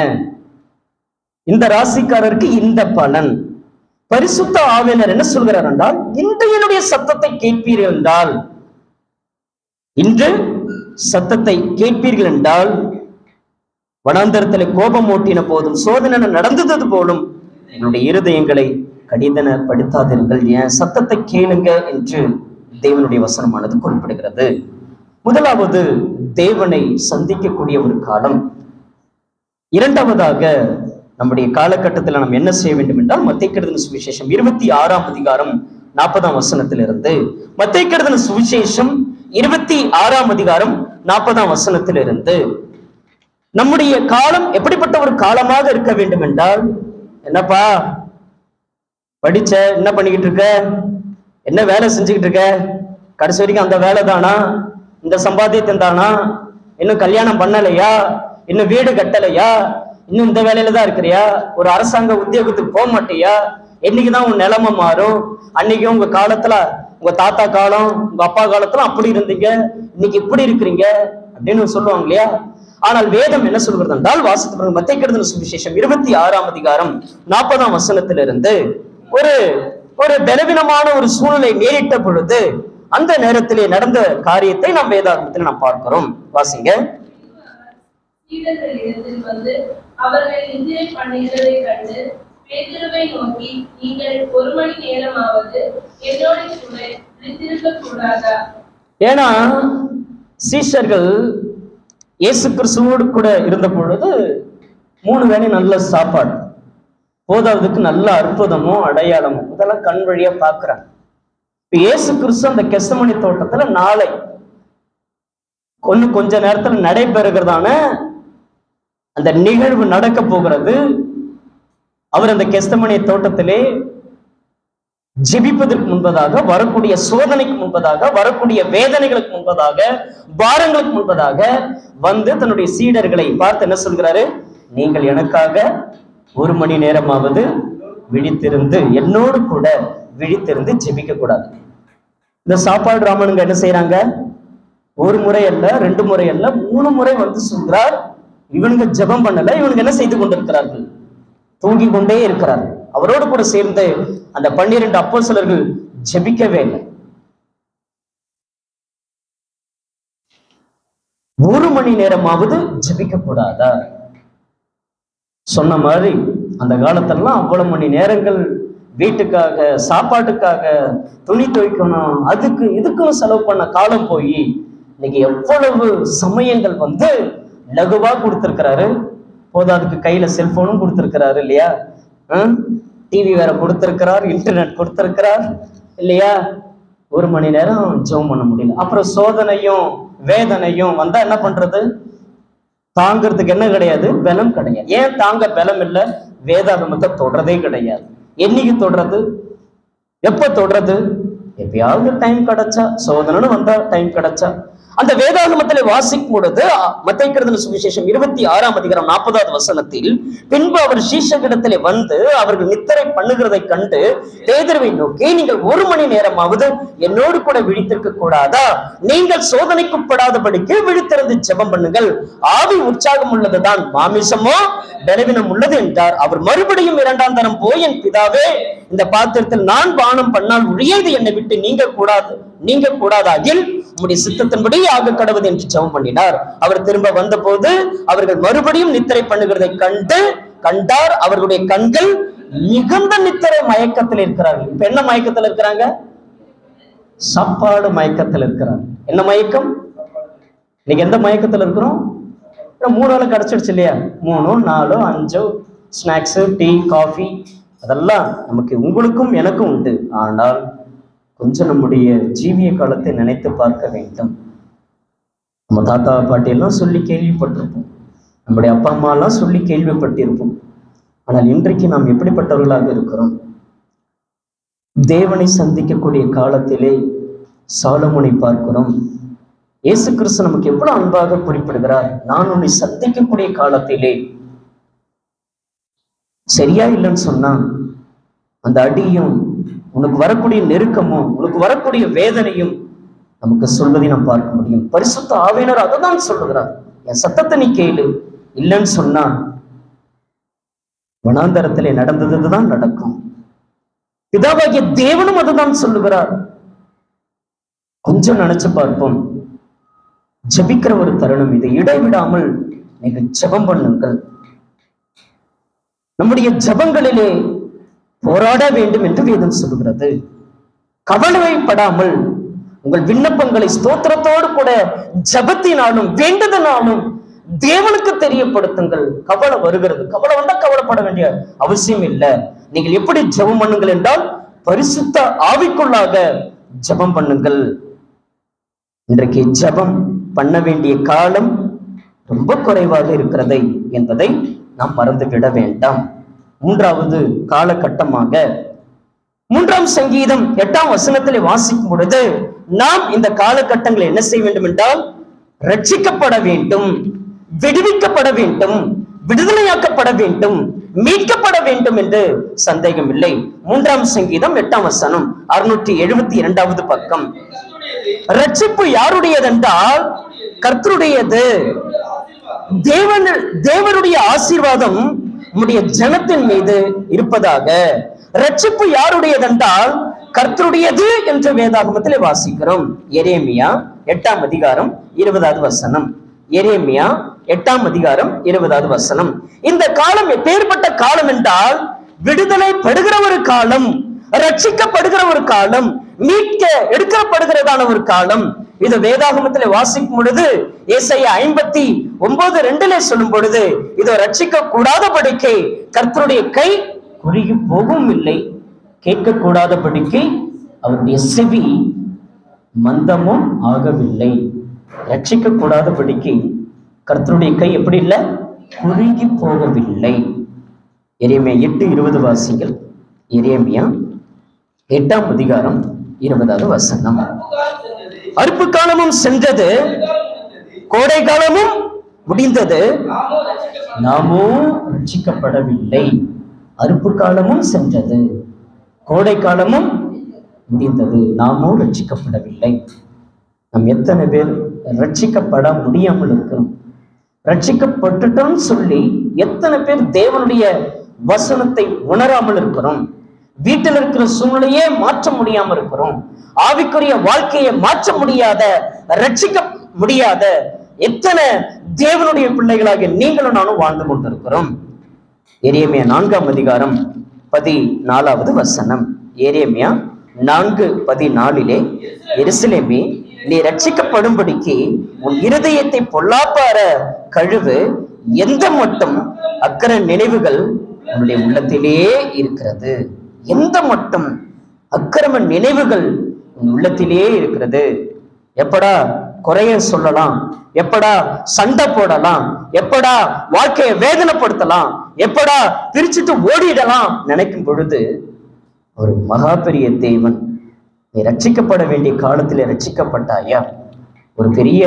இந்த ராசிக்காரருக்கு இந்த பலன் பரிசுத்த ஆவியனர் என்ன சொல்கிறார் என்றால் இன்றையனுடைய சத்தத்தை கேட்பீர்கள் என்றால் இன்று சத்தத்தை கேட்பீர்கள் என்றால் வனாந்தரத்தில் கோபம் ஓட்டின போதும் சோதனை நடந்தது போலும் என்னுடைய இருதயங்களை கடிதனப்படுத்தாதீர்கள் என் சத்தத்தை கேளுங்க என்று தேவனுடைய வசனமானது குறிப்பிடுகிறது முதலாவது தேவனை சந்திக்கக்கூடிய ஒரு காலம் இரண்டாவதாக நம்முடைய காலகட்டத்தில் நாம் என்ன செய்ய வேண்டும் என்றால் மத்திய சுவிசேஷம் இருபத்தி ஆறாம் அதிகாரம் நாற்பதாம் வசனத்திலிருந்து மத்திய சுவிசேஷம் இருபத்தி ஆறாம் அதிகாரம் நாற்பதாம் வசனத்திலிருந்து நம்முடைய காலம் எப்படிப்பட்ட ஒரு காலமாக இருக்க வேண்டும் என்றால் என்னப்பா படிச்ச என்ன பண்ணிக்கிட்டு இருக்க என்ன வேலை செஞ்சுக்கிட்டு இருக்க கடைசி வரைக்கும் அந்த வேலை தானா இந்த சம்பாத்தியத்தின் தானா இன்னும் கல்யாணம் பண்ணலையா இன்னும் வீடு கட்டலையா இன்னும் இந்த வேலையில தான் இருக்கிறியா ஒரு அரசாங்க உத்தியோகத்துக்கு போக மாட்டியா என்னைக்குதான் உன் நிலைமை மாறும் அன்னைக்கு உங்க காலத்துல உங்க தாத்தா காலம் உங்க அப்பா காலத்துல அப்படி இருந்தீங்க இன்னைக்கு இப்படி இருக்கிறீங்க அப்படின்னு சொல்லுவாங்க இல்லையா ஆனால் வேதம் என்ன சொல்கிறது என்றால் வாசித்து மத்திய சுவிசேஷம் இருபத்தி ஆறாம் அதிகாரம் நாற்பதாம் வசனத்திலிருந்து ஒரு ஒரு பலவீனமான ஒரு சூழ்நிலை நேரிட்ட பொழுது அந்த நேரத்திலே நடந்த காரியத்தை நாம் வேதாகமத்தில் நாம் பார்க்கிறோம் வாசிங்க சீடர்களிடத்தில் வந்து அவர்கள் நித்திரை பண்ணுகிறதைக் கண்டு பேதுருவை நோக்கி நீங்கள் ஒரு மணி நேரமாவது என்னோட கூட விழித்திருக்க கூடாதா ஏன்னா சீஷர்கள் இயேசு கிறிஸ்துவோடு கூட இருந்த பொழுது மூணு வேளை நல்ல சாப்பாடு போதாவதுக்கு நல்ல அற்புதமும் அடையாளமும் இதெல்லாம் கண் வழியா பார்க்கறாங்க இப்ப இயேசு கிறிஸ்து அந்த கெசமணி தோட்டத்துல நாளை ஒண்ணு கொஞ்ச நேரத்துல நடைபெறுகிறதான அந்த நிகழ்வு நடக்க போகிறது அவர் அந்த கெஸ்தமணி தோட்டத்திலே ஜெபிப்பதற்கு முன்பதாக வரக்கூடிய சோதனைக்கு முன்பதாக வரக்கூடிய வேதனைகளுக்கு முன்பதாக பாரங்களுக்கு முன்பதாக வந்து தன்னுடைய சீடர்களை பார்த்து என்ன சொல்கிறாரு நீங்கள் எனக்காக ஒரு மணி நேரமாவது விழித்திருந்து என்னோடு கூட விழித்திருந்து ஜெபிக்க கூடாது இந்த சாப்பாடு ராமனுங்க என்ன செய்றாங்க ஒரு முறை அல்ல ரெண்டு முறை அல்ல மூணு முறை வந்து சொல்றார் இவனுங்க ஜெபம் பண்ணல இவனுங்க என்ன செய்து கொண்டிருக்கிறார்கள் தூங்கி கொண்டே இருக்கிறார்கள் அவரோடு கூட சேர்ந்து அந்த பன்னிரண்டு அப்போஸ்தலர்கள் ஜெபிக்கவே இல்லை ஒரு மணி நேரமாவது ஜெபிக்க கூடாதா சொன்ன மாதிரி அந்த காலத்தெல்லாம் அவ்வளவு மணி நேரங்கள் வீட்டுக்காக சாப்பாட்டுக்காக துணி துவைக்கணும் அதுக்கு இதுக்கும் செலவு பண்ண காலம் போய் இன்னைக்கு எவ்வளவு சமயங்கள் வந்து லகுவா கொடுத்திருக்கிறாரு போதாதுக்கு கையில செல்போனும் கொடுத்திருக்கிறாரு இல்லையா டிவி வேற கொடுத்திருக்கிறார் இன்டர்நெட் கொடுத்திருக்கிறார் இல்லையா ஒரு மணி நேரம் ஜெபம் பண்ண முடியல அப்புறம் சோதனையும் வேதனையும் வந்தா என்ன பண்றது தாங்கிறதுக்கு என்ன கிடையாது பலம் கிடையாது ஏன் தாங்க பலம் இல்ல வேதாகமத்தை தொடரதே கிடையாது என்னைக்கு தொடறது எப்ப தொடறது எப்பயாவது டைம் கிடைச்சா சோதனைன்னு வந்தா டைம் கிடைச்சா அந்த வேதாகமத்திலே வாசிக்கும் பொழுது மத்தைக்கிறதுல சுவிசேஷம் இருபத்தி ஆறாம் அதிகாரம் நாற்பதாவது வசனத்தில் பின்பு அவர் சீஷகிடத்திலே வந்து அவர்கள் நித்திரை பண்ணுகிறதை கண்டு பேதர்வை நோக்கி நீங்கள் ஒரு மணி நேரமாவது என்னோடு கூட விழித்திருக்க கூடாதா நீங்கள் சோதனைக்குப்படாதபடிக்கு விழித்திருந்து ஜெபம் பண்ணுங்கள் ஆவி உற்சாகம் உள்ளதுதான் மாமிசமோ பலவீனம் உள்ளது என்றார் அவர் மறுபடியும் இரண்டாம் தரம் போய் என் பிதாவே இந்த பாத்திரத்தில் நான் பானம் பண்ணால் ஒழியது என்னை விட்டு நீங்க கூடாது நீங்க கூடாதாகில் உம்முடைய சித்தத்தின்படி ஆக கடவுது என்று ஜெபம் பண்ணினார் அவர் திரும்ப வந்தபோது அவர்கள் மறுபடியும் நித்திரை பண்ணுகிறதை கண்டு கண்டார் அவர்களுடைய கண்கள் மிகுந்த நித்திரை மயக்கத்தில் இருக்கிறார்கள் இப்ப என்ன மயக்கத்தில் இருக்கிறாங்க சாப்பாடு மயக்கத்தில் இருக்கிறார் என்ன மயக்கம் இன்னைக்கு எந்த மயக்கத்தில் இருக்கிறோம் இன்னும் மூணு வேளை கிடைச்சிடுச்சு இல்லையா மூணோ நாலோ அஞ்சோ ஸ்நாக்ஸு டீ காஃபி அதெல்லாம் நமக்கு உங்களுக்கும் எனக்கும் உண்டு ஆனால் கொஞ்சம் நம்முடைய ஜீவிய காலத்தை நினைத்து பார்க்க வேண்டும் நம்ம தாத்தா பாட்டியெல்லாம் சொல்லி கேள்விப்பட்டிருப்போம் நம்முடைய அப்பா அம்மாலாம் சொல்லி கேள்விப்பட்டிருப்போம் ஆனால் இன்றைக்கு நாம் எப்படிப்பட்டவர்களாக இருக்கிறோம் தேவனை சந்திக்கக்கூடிய காலத்திலே சாலமோனை பார்க்கிறோம் இயேசு கிறிஸ்து நமக்கு எவ்வளவு அன்பாக குறிப்பிடுகிறார் நான் உன்னை சந்திக்கக்கூடிய காலத்திலே சரியா இல்லைன்னு சொன்னா அந்த அடியும் உனக்கு வரக்கூடிய நெருக்கமும் உனக்கு வரக்கூடிய வேதனையும் நமக்கு சொல்வதை நாம் பார்க்க முடியும் பரிசுத்த ஆவியினர் அதை தான் சொல்லுகிறார் என் சத்தத்தை நீ கேளு இல்லைன்னு சொன்னா வனாந்தரத்திலே நடந்ததுதான் நடக்கும் பிதாவாகிய தேவனும் அதுதான் சொல்லுகிறார் கொஞ்சம் நினைச்சு பார்ப்போம் ஜெபிக்கிற ஒரு தருணம் இது இடைவிடாமல் நீங்கள் ஜெபம் பண்ணுங்கள் நம்முடைய ஜெபங்களிலே போராட வேண்டும் என்று வேதம் சொல்லுகிறது கவலைப்படாமல் உங்கள் விண்ணப்பங்களை ஸ்தோத்திரத்தோடு கூட ஜெபத்தினாலும் வேண்டுதனாலும் தேவனுக்கு தெரியப்படுத்துங்கள் கவலை வருகிறது கவலை வந்தா கவலைப்பட வேண்டிய அவசியம் இல்லை நீங்கள் எப்படி ஜெபம் பண்ணுங்கள் என்றால் பரிசுத்த ஆவிக்குள்ளாக ஜெபம் பண்ணுங்கள் இன்றைக்கு ஜெபம் பண்ண வேண்டிய காலம் ரொம்ப குறைவாக இருக்கிறதை என்பதை நாம் மறந்துவிட வேண்டாம் மூன்றாவது காலகட்டமாக மூன்றாம் சங்கீதம் எட்டாம் வசனத்திலே வாசிக்கும் பொழுது நாம் இந்த காலகட்டங்களை என்ன செய்ய வேண்டும் என்றால் ரட்சிக்கப்பட வேண்டும் விடுவிக்கப்பட வேண்டும் விடுதலையாக்கப்பட வேண்டும் மீட்கப்பட வேண்டும் என்று சந்தேகம் இல்லை மூன்றாம் சங்கீதம் எட்டாம் வசனம் அறுநூற்றி எழுபத்தி இரண்டாவது பக்கம் கர்த்தருடையது ரட்சிப்பு யாருடையதென்றால் கர்த்தருடையது ஆசீர்வாதம் தேவன் தேவனுடைய ஆசீர்வாதம் உம்முடைய ஜனத்தின் மீது இருப்பதாக ரட்சிப்பு யாருடையதென்றால் கர்த்தருடையது என்று வேதாகமத்திலே வாசிக்கிறோம் எரேமியா எட்டாம் அதிகாரம் இருபதாவது வசனம் எரேமியா எட்டாம் அதிகாரம் இருபதாவது வசனம் இந்த காலம் எப்பேற்பட்ட காலம் என்றால் விடுதலை படுகிற ஒரு காலம் ரட்சிக்கப்படுகிற ஒரு காலம் மீட்க எடுக்கப்படுகிறதான ஒரு காலம் இது வேதாகமத்திலே வாசிக்கும் பொழுது ஏசாயா ஐம்பத்தி ஒன்பது ரெண்டுல சொல்லும் பொழுது இதோ ரட்சிக்க கூடாதபடிக்கு கர்த்தருடைய கை குறுகி போகவும் இல்லை கேட்கக்கூடாதபடிக்கு அவருடைய செவி மந்தமும் ஆகவில்லை ரட்சிக்க கூடாதபடிக்கு கர்த்தருடைய கை எப்படி இல்லை குறுகி போகவில்லை எரேமியா எட்டு இருபது வாசிகள் எரேமியா எட்டாம் அதிகாரம் இருபதாவது வசனம் அற்புதம் சென்றது அறுப்பு காலமும் சென்றது எதிர்காலம் முடிந்தது கோடை காலமும் முடிந்தது நாமோ ரட்சிக்கப்பட நாமோ ரட்சிக்கப்படவில்லை அறுப்பு காலமும் சென்றது கோடை காலமும் முடிந்தது நாமோ ரட்சிக்கப்படவில்லை நாம் எத்தனை பேர் ரட்சிக்கப்பட முடியாமல் இருக்கிறோம் ரட்சிக்கப்பட்டுட்டோம்னு சொல்லி எத்தனை பேர் தேவனுடைய வசனத்தை உணராமல் இருக்கிறோம் வீட்டில் இருக்கிற சூழ்நிலையே மாற்ற முடியாம இருக்கிறோம் ஆவிக்குரிய வாழ்க்கையை மாற்ற முடியாத ரட்சிக்க முடியாத எத்தனை தேவனுடைய பிள்ளைகளாகிய நீங்களும் நானும் வாழ்ந்து கொண்டிருக்கிறோம் எரேமியா நான்காம் அதிகாரம் பதினாலாவது வசனம் எரேமியா நான்கு பதினாலிலே எருசலேமே நீ ரட்சிக்கப்படும்படிக்கு உன் இருதயத்தை பொல்லாப்பார கழுவு எந்த மட்டும் அக்கற நினைவுகள் உன்னுடைய உள்ளத்திலே இருக்கிறது எந்த மட்டும் அக்கிரம நினைவுகள் உன் உள்ளத்திலே இருக்கிறது எப்படா குறைய சொல்லலாம் எப்படா சண்டை போடலாம் எப்படா வாழ்க்கையை வேதனைப்படுத்தலாம் எப்படா பிரிச்சுட்டு ஓடிடலாம் நினைக்கும் பொழுது ஒரு மகா பெரிய தேவன் நீ ரட்சிக்கப்பட வேண்டிய காலத்திலே ரட்சிக்கப்பட்டாயா ஒரு பெரிய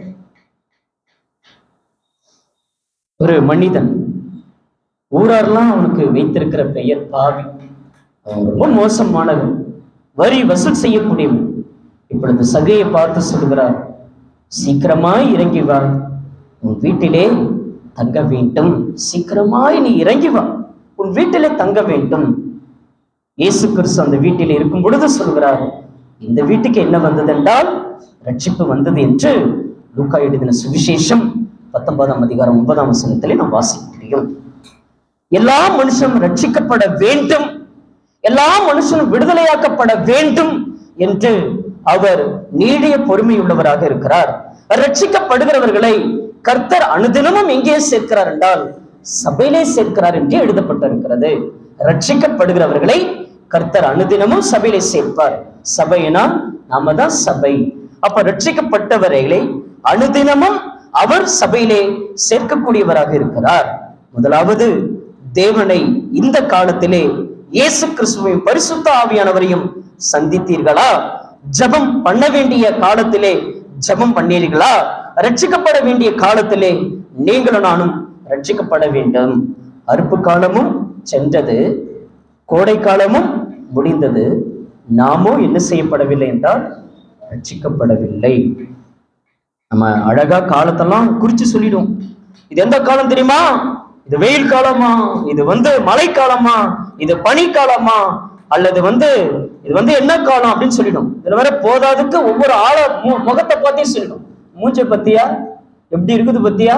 ஒரு மனிதன் ஊரார்லாம் அவனுக்கு வைத்திருக்கிற பெயர் பாவி அவன் ரொம்ப மோசமானவன் வரி வசூல் செய்யக்கூடியவன் இப்பொழுது சகையை பார்த்து சொல்கிறார் சீக்கிரமாய் இறங்கி வா உன் வீட்டிலே தங்க வேண்டும் சீக்கிரமாய் நீ இறங்கி வா உன் வீட்டிலே தங்க வேண்டும் இயேசு கிறிஸ்து அந்த வீட்டில் இருக்கும் பொழுது சொல்கிறார் இந்த வீட்டுக்கு என்ன வந்தது என்றால் ரட்சிப்பு வந்தது என்று லூக்கா எழுதின சுவிசேஷம் பத்தொன்பதாம் அதிகாரம் ஒன்பதாம் வசனத்திலே நாம் வாசிக்க முடியும் எல்லா மனுஷனும் ரட்சிக்கப்பட வேண்டும் எல்லா மனுஷனும் விடுதலையாக்கப்பட வேண்டும் என்று அவர் நீடிய பொறுமையுள்ளவராக இருக்கிறார் ரட்சிக்கப்படுகிறவர்களை கர்த்தர் அனுதினமும் எங்கே சேர்க்கிறார் என்றால் சபையிலே சேர்க்கிறார் என்று எழுதப்பட்டிருக்கிறது ரட்சிக்கப்படுகிறவர்களை கர்த்தர் அனுதினமும் சபையிலே சேர்ப்பார் சபையினா நாம தான் சபை அப்ப ரட்சிக்கப்பட்டவர்களை அனுதினமும் அவர் சபையிலே சேர்க்கக்கூடியவராக இருக்கிறார் முதலாவது தேவனை இந்த காலத்திலே இயேசு கிறிஸ்துவையும் பரிசுத்த ஆவியானவரையும் சந்தித்தீர்களா ஜெபம் பண்ண வேண்டிய காலத்திலே ஜெபம் பண்ணீர்களா ரட்சிக்கப்பட வேண்டிய காலத்திலே நீங்களும் நானும் ரட்சிக்கப்பட வேண்டும் அறுப்பு காலமும் சென்றது கோடை காலமும் முடிந்தது நாமோ என்ன செய்யப்படவில்லை என்றால் ரட்சிக்கப்படவில்லை நம்ம அழகா காலத்தெல்லாம் குறிச்சு சொல்லிடும் இது எந்த காலம் தெரியுமா இது வெயில் காலமா இது வந்து மழை காலமா இது பனி காலமா அல்லது வந்து இது வந்து என்ன காலம் அப்படின்னு சொல்லிடும் இதுல வேற போதாதுக்கு ஒவ்வொரு ஆள மு- முகத்தை பார்த்தே சொல்லிடும் மூஞ்சை பத்தியா எப்படி இருக்குது பத்தியா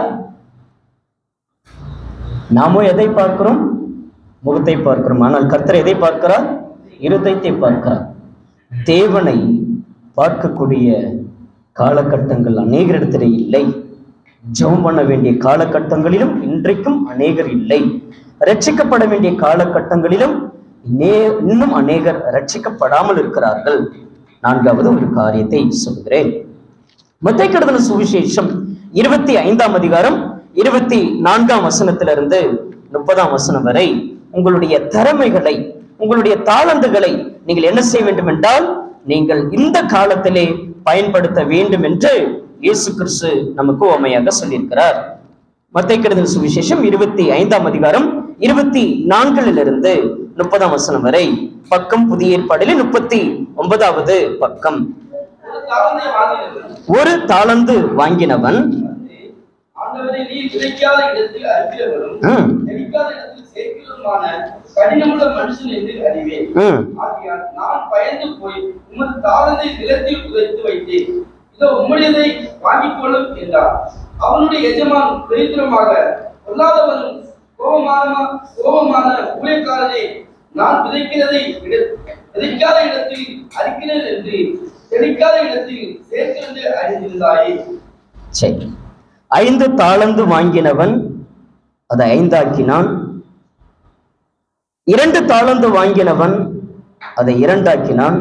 நாமோ எதை பார்க்கிறோம் முகத்தை பார்க்கிறோம் ஆனால் கர்த்தர் எதை பார்க்கிறார் இருதயத்தை பார்க்கிறார் தேவனை பார்க்கக்கூடிய காலகட்டங்கள் அநேகரிடத்திலே இல்லை ஜெபம் பண்ண வேண்டிய காலகட்டங்களிலும் இன்றைக்கும் அநேகர் இல்லை ரட்சிக்கப்பட வேண்டிய காலகட்டங்களிலும் நே- இன்னும் அநேகர் ரட்சிக்கப்படாமல் இருக்கிறார்கள் நான்காவது ஒரு காரியத்தை சொல்கிறேன் மத்திய கெடுதல் சுவிசேஷம் இருபத்தி ஐந்தாம் அதிகாரம் இருபத்தி நான்காம் வசனத்திலிருந்து முப்பதாம் வசனம் வரை உங்களுடைய திறமைகளை உங்களுடைய தாளந்துகளை நீங்கள் என்ன செய்ய வேண்டும் என்றால் நீங்கள் இந்த காலத்திலே பயன்படுத்த வேண்டும் என்று இயேசு கிறிஸ்து நமக்கு உண்மையாக சொல்லியிருக்கிறார் மத்திய கெடுதல் சுவிசேஷம் இருபத்தி ஐந்தாம் அதிகாரம் இருபத்தி நான்கிலிருந்து முப்பதாம் வசனம் வரை பக்கம் புதிய ஏற்பாடிலே முப்பத்தி ஒன்பதாவது பக்கம் ஒரு தாளந்தை வாங்கினவன் ஒரு தாளந்து வாங்கினவன் ஆண்டவரை நீ விதைக்காத இடத்தில் அறுக்கிறவரும் ம், நெரிக்காத இடத்தில் சேர்க்கிறதுமான கடினமுள்ள மனுஷன் என்று அறிவேன் ம், ஆகையால் நான் பயந்து போய் உமது தாளந்தை நிலத்தில் புதைத்து வைத்தேன் இதோ உம்முடையதை வாங்கிக் கொள்ளும் என்றார் அவனுடைய எஜமான் தரித்திரமாக பொல்லாதவனும் கோபமான கோபமான ஊழியக்காரரை நான் விதைக்கிறதை விட- விதைக்காத இடத்தில் அறுக்கிறேன் என்று தெளிக்காத இடத்தில் சேர்க்கிறது அறிந்திருந்தாயே சரி ஐந்து தாளந்து வாங்கினவன் அதை ஐந்தாக்கினான் இரண்டு தாளந்து வாங்கினவன் அதை இரண்டாக்கினான்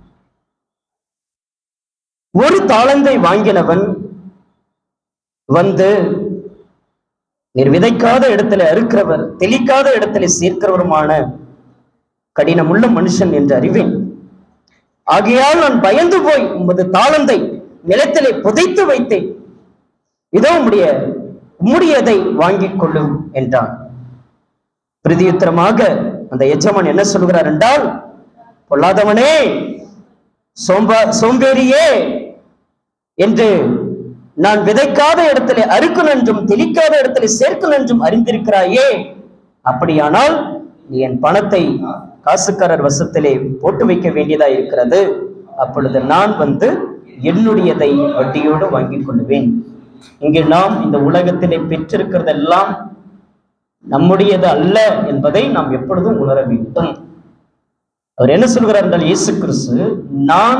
ஒரு தாளந்தை வாங்கினவன் வந்து நீர் விதைக்காத இடத்துல அறுக்கிறவர் தெளிக்காத இடத்துல சேர்க்கிறவருமான கடினமுள்ள மனுஷன் என்று அறிவேன் ஆகையால் நான் பயந்து போய் உமது தாளந்தை நிலத்திலே புதைத்து வைத்தேன் இதோ உம்முடைய உம்முடையதை வாங்கிக் கொள்ளும் என்றான் பிரதியுத்தரமாக அந்த எஜமான் என்ன சொல்கிறார் என்றால் பொல்லாதவனே சோம்பா சோம்பேறியே என்று நான் விதைக்காத இடத்திலே அறுக்கும் என்றும் தெளிக்காத இடத்திலே சேர்க்கும் என்றும் அறிந்திருக்கிறாயே அப்படியானால் நீ என் பணத்தை காசுக்காரர் வசத்திலே போட்டு வைக்க வேண்டியதா இருக்கிறது அப்பொழுது நான் வந்து என்னுடையதை வட்டியோடு வாங்கிக் கொள்ளுவேன் இங்கே நாம் இந்த உலகத்திலே பெற்றிருக்கிறதெல்லாம் நம்முடையது அல்ல என்பதை நாம் எப்பொழுதும் உணர வேண்டும் அவர் என்ன சொல்கிறார் என்றால் இயேசு கிறிஸ்து நான்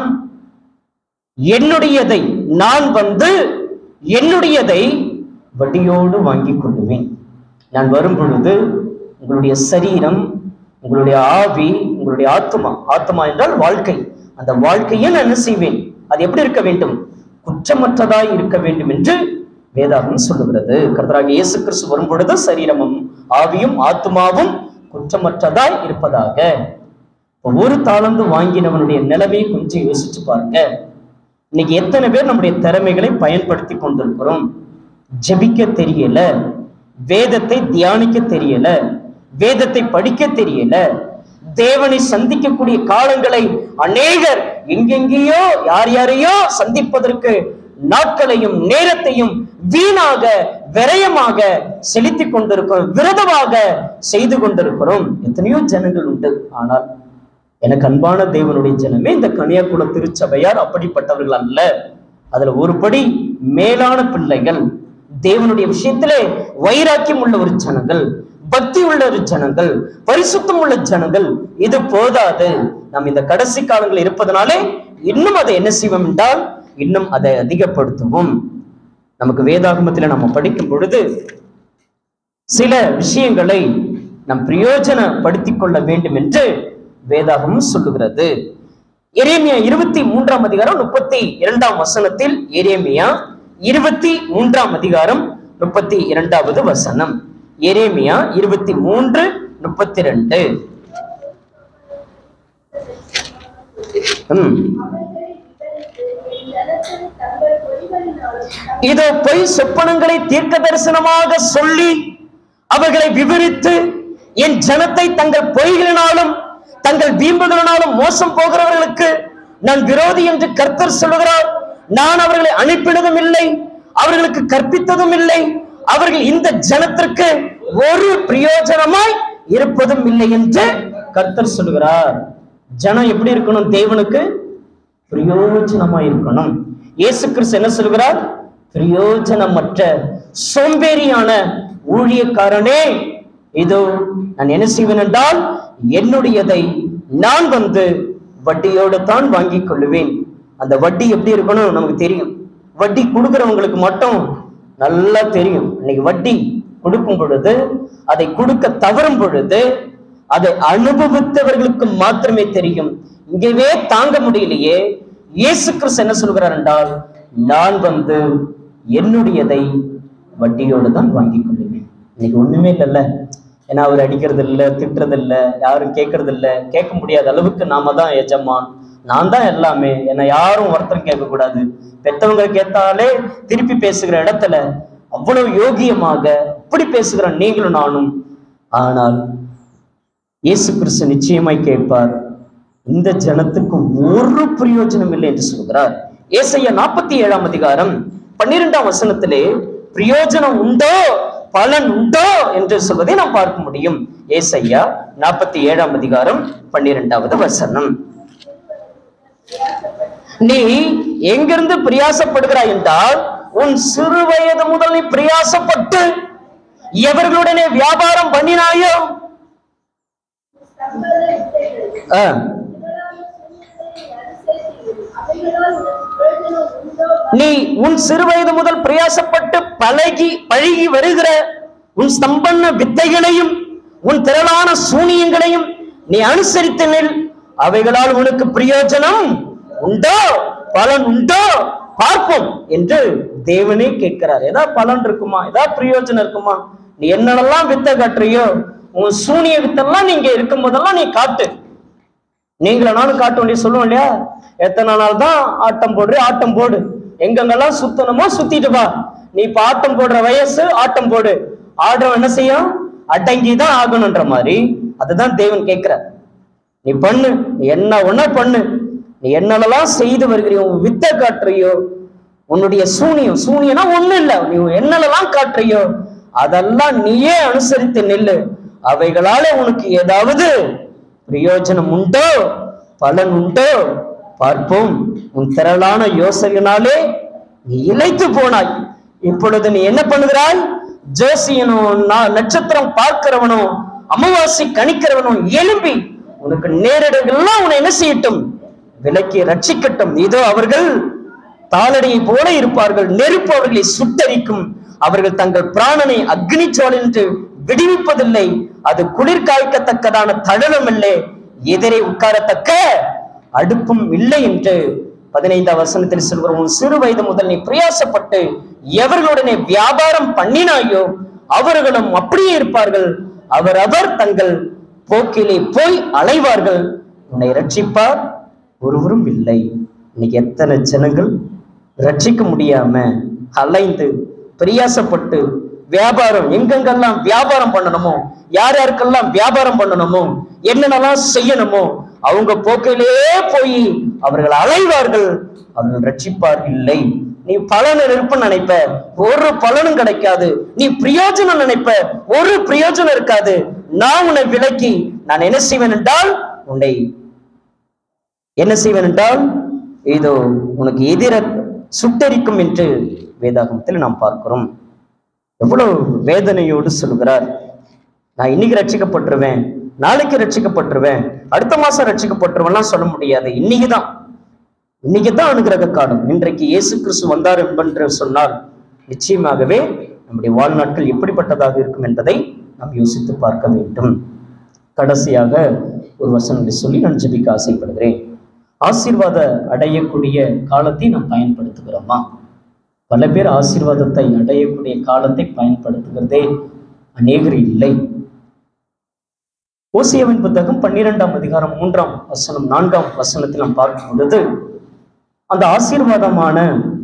என்னுடையதை நான் வந்து என்னுடையதை வட்டியோடு வாங்கிக் கொள்ளுவேன் நான் வரும் பொழுது உங்களுடைய சரீரம் உங்களுடைய ஆவி உங்களுடைய ஆத்மா ஆத்மா என்றால் வாழ்க்கை அந்த வாழ்க்கையை நான் என்ன செய்வேன் அது எப்படி இருக்க வேண்டும் குற்றமற்றதாய் இருக்க வேண்டும் என்று வேதாகம் சொல்லுகிறது கர்த்தராக இயேசு கிறிஸ்து வரும் பொழுது சரீரமும் ஆவியும் ஆத்மாவும் குற்றமற்றதாய் இருப்பதாக இப்ப ஒரு தாளந்து வாங்கினவனுடைய நிலைமையை கொஞ்சம் யோசிச்சு பாருங்க இன்னைக்கு எத்தனை பேர் நம்முடைய திறமைகளை பயன்படுத்தி கொண்டிருக்கிறோம் ஜெபிக்க தெரியல வேதத்தை தியானிக்க தெரியல வேதத்தை படிக்க தெரியல தேவனை சந்திக்கக்கூடிய காலங்களை அநேகர் எங்கெங்கேயோ யார் யாரையோ சந்திப்பதற்கு நாட்களையும் நேரத்தையும் வீணாக விரயமாக செலுத்திக் கொண்டிருக்கிறோம் விரதமாக செய்து கொண்டிருக்கிறோம் எத்தனையோ ஜனங்கள் உண்டு ஆனால் எனக்கு அன்பான தேவனுடைய ஜனமே இந்த கன்னியாகுல திருச்சபையார் அப்படிப்பட்டவர்கள் அல்ல அதுல ஒரு படி மேலான பிள்ளைகள் தேவனுடைய விஷயத்திலே வைராக்கியம் உள்ள ஒரு ஜனங்கள் பக்தி உள்ள ஒரு ஜனங்கள் பரிசுத்தம் உள்ள ஜனங்கள் இது போதாது நாம் இந்த கடைசி காலங்கள் இருப்பதனாலே இன்னும் அதை என்ன செய்வோம் என்றால் இன்னும் அதை அதிகப்படுத்துவோம் நமக்கு வேதாகமத்தில் நம்ம படிக்கும் பொழுது சில விஷயங்களை நாம் பிரயோஜனப்படுத்திக் கொள்ள வேண்டும் என்று வேதாகமம் சொல்லுகிறது எரேமியா இருபத்தி மூன்றாம் அதிகாரம் முப்பத்தி இரண்டாம் வசனத்தில் எரேமியா இருபத்தி மூன்றாம் அதிகாரம் முப்பத்தி இரண்டாவது வசனம் எரேமியா இருபத்தி மூன்று முப்பத்தி ரெண்டு ம் அவர்களை விட்டரித்து என் ஜனத்தை தங்கள் பொறிகளினாலும் இதோ பொய் சொப்பனங்களை தீர்க்க தரிசனமாக சொல்லி அவர்களை விவரித்து என் ஜனத்தை தங்கள் பொய்களினாலும் தங்கள் வீம்புகளினாலும் மோசம் போகிறவர்களுக்கு நான் விரோதி என்று கர்த்தர் சொல்லுகிறார் நான் அவர்களை அனுப்பினதும் இல்லை அவர்களுக்கு கற்பித்ததும் இல்லை அவர்கள் இந்த ஜனத்திற்கு ஒரு பிரயோஜனமாய் இருப்பதும் இல்லை என்று கர்த்தர் சொல்லுகிறார் ஜனம் எப்படி இருக்கணும் தேவனுக்கு பிரயோஜனமா இருக்கணும் இயேசு கிறிஸ்து என்ன சொல்கிறார் பிரயோஜனமற்ற சோம்பேறியான ஊழியக்காரனே இதோ நான் என்ன செய்வேன் என்றால் என்னுடையதை நான் வந்து வட்டியோடு தான் வாங்கிக் கொள்ளுவேன் அந்த வட்டி எப்படி இருக்கணும் நமக்கு தெரியும் வட்டி கொடுக்கிறவங்களுக்கு மட்டும் நல்லா தெரியும் இன்னைக்கு வட்டி கொடுக்கும் பொழுது அதை கொடுக்க தவறும் பொழுது அதை அனுபவித்தவர்களுக்கு மாத்திரமே தெரியும் இங்கேவே தாங்க முடியலையே இயேசு கிறிஸ்து என்ன சொல்கிறார் என்றால் நான் வந்து என்னுடையதை வட்டியோடு தான் வாங்கிக் கொள்ளுவேன் இன்னைக்கு ஒண்ணுமே இல்லைல்ல ஏன்னா அவர் அடிக்கிறது இல்லை திட்டுறது இல்லை யாரும் கேட்கறது இல்லை கேட்க முடியாத அளவுக்கு நாம தான் எஜமான் நான் தான் எல்லாமே என்னை யாரும் ஒருத்தரும் கேட்கக்கூடாது பெத்தவங்க கேட்டாலே திருப்பி பேசுகிற இடத்துல அவ்வளவு யோகியமாக இப்படி பேசுகிற நீங்களும் நானும் ஆனால் இயேசு கிறிஸ்து நிச்சயமாய் கேட்பார் இந்த ஜனத்துக்கு ஒரு பிரயோஜனம் இல்லை என்று சொல்கிறார் ஏசையா நாற்பத்தி ஏழாம் அதிகாரம் பன்னிரெண்டாம் வசனத்திலே பிரயோஜனம் உண்டோ பலன் உண்டோ என்று சொல்வதை நாம் பார்க்க முடியும் ஏசையா நாற்பத்தி ஏழாம் அதிகாரம் பன்னிரெண்டாவது வசனம் நீ எங்கிருந்து பிரயாசப்படுகிறாய் என்றால் உன் சிறு வயது முதல் நீ பிரயாசப்பட்டு எவர்களுடனே வியாபாரம் பண்ணினாயோ தங்களை விட்டர்கள் ஆ, முதலான சூழ்நிலையை அனுசரித்து அவைகளால் உனக்கு பிரயோஜனம் உண்டோ நீ உன் சிறு வயது முதல் பிரயாசப்பட்டு பழகி பழகி வருகிற உன் ஸ்தம்பன்ன வித்தைகளையும் உன் திரளான சூனியங்களையும் நீ அனுசரித்து நில் அவைகளால் உனக்கு பிரயோஜனம் உண்டோ பலன் உண்டோ பார்ப்போம் என்று தேவனே கேட்கிறார் ஏதா பலன் இருக்குமா ஏதா பிரயோஜனம் இருக்குமா நீ என்னென்னலாம் வித்தை காட்டுறியோ உன் சூனிய வித்தெல்லாம் நீங்க இருக்கும் போதெல்லாம் நீ காட்டு நீங்கள நானும் காட்ட வேண்டிய சொல்லுவோம் இல்லையா எத்தனை நாள் தான் ஆட்டம் போடு ஆட்டம் போடு எங்கெங்கெல்லாம் சுத்தணுமோ சுத்திட்டு வா நீ இப்ப ஆட்டம் போடுற வயசு ஆட்டம் போடு ஆடுறவன் என்ன செய்யும் அடங்கிதான் ஆகணுன்ற மாதிரி அதுதான் தேவன் கேட்கிறார் நீ பண்ணு நீ என்ன ஒண்ணா பண்ணு நீ என்னென்னலாம் செய்து வருகிறியோ உன் வித்தை காட்டுறியோ உன்னுடைய சூனியம் சூனியம்னா ஒண்ணும் இல்ல நீ என்னென்னலாம் காட்டுறியோ அதெல்லாம் நீயே அனுசரித்து நில்லு அவைகளால உனக்கு ஏதாவது பிரயோஜனம் உண்டோ பலன் உண்டோ பார்ப்போம் உன் திரளான யோசனையினாலே நீ இழைத்து போனாய் இப்பொழுது நீ என்ன பண்ணுகிறாய் ஜோசியனும் நா- நட்சத்திரம் பார்க்கிறவனும் அமாவாசை கணிக்கிறவனும் எழும்பி உனக்கு நேரிடங்கள்லாம் உன்னை என்ன செய்யட்டும் விலக்கி ரட்சிக்கட்டும் இதோ அவர்கள் தாளடியை போல இருப்பார்கள் நெருப்பு அவர்களை சுட்டரிக்கும் அவர்கள் தங்கள் பிராணனை அக்னி என்று விடுவிப்பதில்லை அது குளிர் காய்க்கத்தக்கதான தழலும் இல்லை எதிரே உட்காரத்தக்க அடுப்பும் இல்லை என்று பதினைந்தாம் வசனத்தில் சொல்கிறோம் உன் சிறு வயது முதல் நீ பிரயாசப்பட்டு எவர்களுடனே வியாபாரம் பண்ணினாயோ அவர்களும் அப்படியே இருப்பார்கள் அவரவர் தங்கள் போக்கிலே போய் அலைவார்கள் உன்னை ரட்சிப்பார் ஒருவரும் இல்லை இன்னைக்கு எத்தனை ஜனங்கள் ரட்சிக்க முடியாம அலைந்து பிரயாசப்பட்டு வியாபாரம் எங்கெங்கெல்லாம் வியாபாரம் பண்ணணுமோ யார் யாருக்கெல்லாம் வியாபாரம் பண்ணணுமோ என்னென்னலாம் செய்யணுமோ அவங்க போக்கிலே போய் அவர்கள் அலைவார்கள் அவர்கள் ரட்சிப்பார் இல்லை நீ பலன் இருப்புன்னு நினைப்ப ஒரு பலனும் கிடைக்காது நீ பிரயோஜனம் நினைப்ப ஒரு பிரயோஜனம் இருக்காது நான் உன்னை விலக்கி நான் என்ன செய்வேன் என்றால் உன்னை என்ன செய்வேன் என்றால் இதோ உனக்கு எதிர சுட்டரிக்கும் என்று வேதாகமத்தில் நாம் பார்க்கிறோம் எவ்வளவு வேதனையோடு சொல்கிறார் நான் இன்னைக்கு ரட்சிக்கப்பட்டுருவேன் நாளைக்கு ரட்சிக்கப்பட்டுருவேன் அடுத்த மாசம் ரட்சிக்கப்பட்டுருவேன்லாம் சொல்ல முடியாது இன்னைக்கு தான் இன்னைக்கு தான் அனுகிரக காலம் இன்றைக்கு இயேசு கிறிஸ்து வந்தார் என்று சொன்னால் நிச்சயமாகவே நம்முடைய வாழ்நாட்கள் எப்படிப்பட்டதாக இருக்கும் என்பதை நாம் யோசித்து பார்க்க வேண்டும் கடைசியாக ஒரு வசனங்களை சொல்லி நான் ஜெபிக்க ஆசைப்படுகிறேன் ஆசீர்வாத அடையக்கூடிய காலத்தை நாம் பயன்படுத்துகிறோமா பல பேர் ஆசீர்வாதத்தை அடையக்கூடிய காலத்தை பயன்படுத்துகிறதே அநேகர் இல்லை ஓசியாவின் புத்தகம் பன்னிரெண்டாம் அதிகாரம் மூன்றாம் வசனம் நான்காம் வசனத்தில் நாம் பார்க்கும் பொழுது அந்த ஆசீர்வாதமான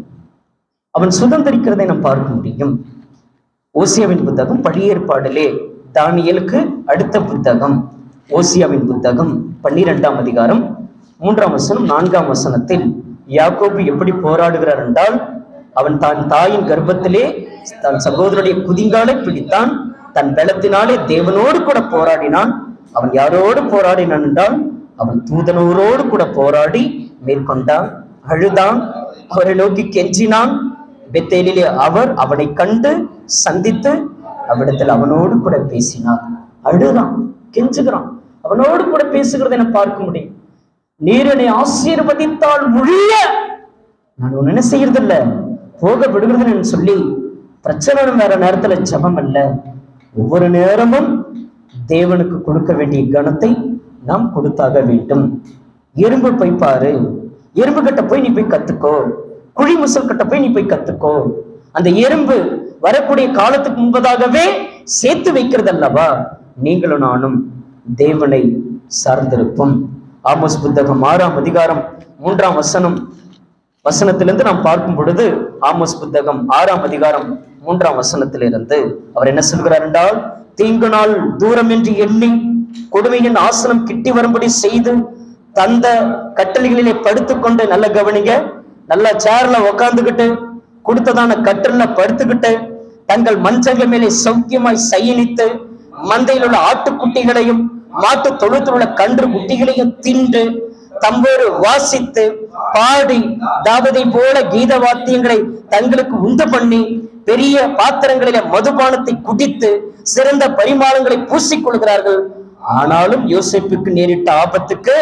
அவன் சுதந்திரிக்கிறதை நாம் பார்க்க முடியும் ஓசியாவின் புத்தகம் பழைய ஏற்பாடிலே தானியலுக்கு அடுத்த புத்தகம் ஓசியாவின் புத்தகம் பன்னிரெண்டாம் அதிகாரம் மூன்றாம் வசனம் நான்காம் வசனத்தில் யாக்கோபு எப்படி போராடுகிறார் என்றால் அவன் தான் தாயின் கர்ப்பத்திலே தன் சகோதரனுடைய குதிங்காலை பிடித்தான் தன் பலத்தினாலே தேவனோடு கூட போராடினான் அவன் யாரோடு போராடினான் என்றால் அவன் தூதனோரோடு கூட போராடி மேற்கொண்டான் அழுதான் அவரை நோக்கி கெஞ்சினான் பெத்தேலிலே அவர் அவனை கண்டு சந்தித்து அவ்விடத்தில் அவனோடு கூட பேசினார் அழுதான் கெஞ்சுகிறான் அவனோடு கூட பேசுகிறதை நான் பார்க்க முடியும் நீர் என்னை ஆசீர்வதித்தால் ஒழிய நான் ஒண்ணு என்ன செய்யறது இல்ல போக விடுகிறதுன்னு சொல்லி பிரச்சனை வேற நேரத்துல ஜெபம் அல்ல ஒவ்வொரு நேரமும் தேவனுக்கு கொடுக்க வேண்டிய கணத்தை நாம் கொடுத்தாக வேண்டும் எறும்பு போய் பாரு எறும்பு கிட்ட போய் நீ போய் கத்துக்கோ குழி முசல் கிட்ட போய் நீ போய் கத்துக்கோ அந்த எறும்பு வரக்கூடிய காலத்துக்கு முன்பதாகவே சேர்த்து வைக்கிறது அல்லவா நீங்களும் நானும் தேவனை சார்ந்திருப்போம் ஆமோஸ் புத்தகம் ஆறாம் அதிகாரம் மூன்றாம் வசனம் வசனத்திலிருந்து நாம் பார்க்கும் பொழுது ஆமோஸ் புத்தகம் ஆறாம் அதிகாரம் மூன்றாம் வசனத்திலிருந்து அவர் என்ன சொல்கிறார் என்றால் தீங்கு நாள் தூரம் என்று எண்ணி கொடுமையின் ஆசனம் கிட்டி வரும்படி செய்து தந்த கட்டளைகளிலே படுத்துக்கொண்டு நல்ல கவனிங்க நல்ல சேர்ல உக்காந்துக்கிட்டு கொடுத்ததான கட்டில படுத்துக்கிட்டு தங்கள் மஞ்சங்கள் மேலே சௌக்கியமாய் சயனித்து மந்தையில் உள்ள ஆட்டுக்குட்டிகளையும் மாட்டு தொழுத்தில் உள்ள கன்று குட்டிகளையும் தின்று தம்போடு வாசித்து பாடி தாவதை போல கீத வாத்தியங்களை தங்களுக்கு உண்டு பண்ணி பெரிய பாத்திரங்களிலே மதுபானத்தை குடித்து சிறந்த பரிமாணங்களை பூசிக்கொள்கிறார்கள் ஆனாலும் யோசிப்புக்கு நேரிட்ட ஆபத்துக்கு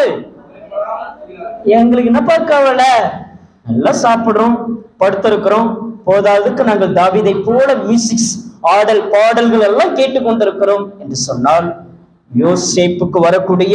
எங்களுக்கு என்னப்பா கவலை நல்லா சாப்பிடுறோம் படுத்திருக்கிறோம் போதாதுக்கு நாங்கள் தாவிதை போல மியூசிக்ஸ் ஆடல் பாடல்கள் எல்லாம் கேட்டுக்கொண்டிருக்கிறோம் என்று சொன்னால் யோசேப்புக்கு வரக்கூடிய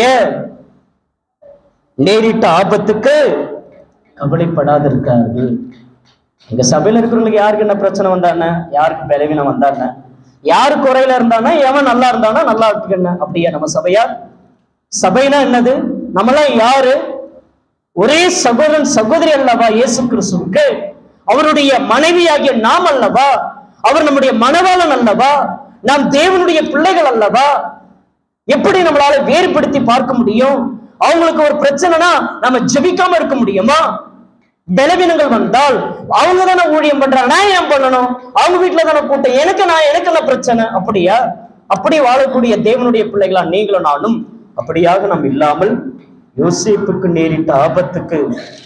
நேரிட்ட ஆபத்துக்கு கவலைப்படாதிருக்கார்கள் எங்க சபையில இருக்கிறவங்களுக்கு யாருக்கு என்ன பிரச்சனை வந்தானே யாருக்கு பலவீனம் வந்தானே யாரு குறையில இருந்தானா எவன் நல்லா இருந்தானா நல்லா இருக்கு என்ன அப்படியா நம்ம சபையா சபைனா என்னது நம்மளாம் யாரு ஒரே சகோதரன் சகோதரி அல்லவா இயேசு கிறிஸ்துவுக்கு அவருடைய மனைவியாகிய நாம் அல்லவா அவர் நம்முடைய மனவாளன் அல்லவா நாம் தேவனுடைய பிள்ளைகள் அல்லவா எப்படி நம்மளால வேறுபடுத்தி பார்க்க முடியும் அவங்களுக்கு ஒரு பிரச்சனைனா நம்ம ஜெபிக்காம இருக்க முடியுமா பலவீனங்கள் வந்தால் அவங்க தானே ஊழியம் பண்றாங்க நான் ஏன் பண்ணணும் அவங்க வீட்டுல தானே கூட்டம் எனக்கு நான் எனக்கு என்ன பிரச்சனை அப்படியா அப்படி வாழக்கூடிய தேவனுடைய பிள்ளைகளா நீங்களும் நானும் அப்படியாக நாம் இல்லாமல் யோசேப்புக்கு நேரிட்ட ஆபத்துக்கு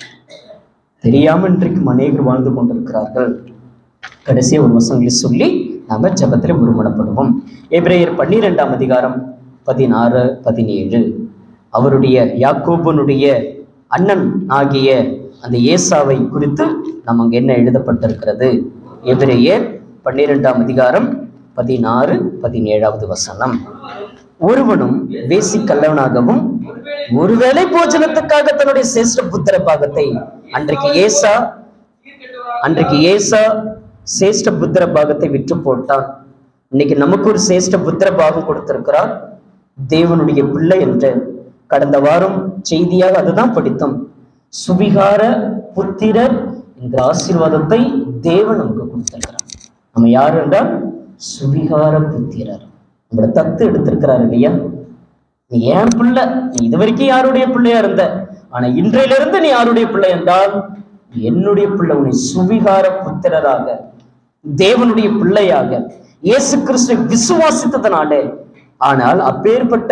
தெரியாம இன்றைக்கும் அநேகர் வாழ்ந்து கொண்டிருக்கிறார்கள் கடைசியா ஒரு வசனங்களை சொல்லி நாம ஜபத்துல ஒருமனப்படுவோம் எபிரேயர் பன்னிரெண்டாம் அதிகாரம் பதினாறு பதினேழு அவருடைய யாக்கோபனுடைய அண்ணன் ஆகிய அந்த ஏசாவை குறித்து நம்ம அங்க என்ன எழுதப்பட்டிருக்கிறது எபிரேயர் பன்னிரெண்டாம் அதிகாரம் பதினாறு பதினேழாவது வசனம் ஒருவனும் வேசி கல்லவனாகவும் ஒருவேளை போஜனத்துக்காக தன்னுடைய சிரேஷ்ட புத்திர பாகத்தை அன்றைக்கு ஏசா அன்றைக்கு ஏசா சேஷ்ட புத்திர பாகத்தை விற்று போட்டான் இன்னைக்கு நமக்கு ஒரு சேஷ்ட புத்திர பாகம் கொடுத்திருக்கிறார் தேவனுடைய பிள்ளை என்று கடந்த வாரம் செய்தியாக அதுதான் படித்தோம் சுவிகார புத்திரர் என்ற ஆசீர்வாதத்தை தேவன் நமக்கு கொடுத்திருக்கிறார் நம்ம யார் என்றால் சுவிகார புத்திரர் நம்மளை தத்து எடுத்திருக்கிறார் இல்லையா நீ ஏன் பிள்ளை நீ இது வரைக்கும் யாருடைய பிள்ளையா இருந்த ஆனா இன்றையிலிருந்து நீ யாருடைய பிள்ளை என்றால் என்னுடைய பிள்ளை உன்னை சுவிகார புத்திரராக தேவனுடைய பிள்ளையாக இயேசு கிறிஸ்துவை விசுவாசித்ததனாலே ஆனால் அப்பேற்பட்ட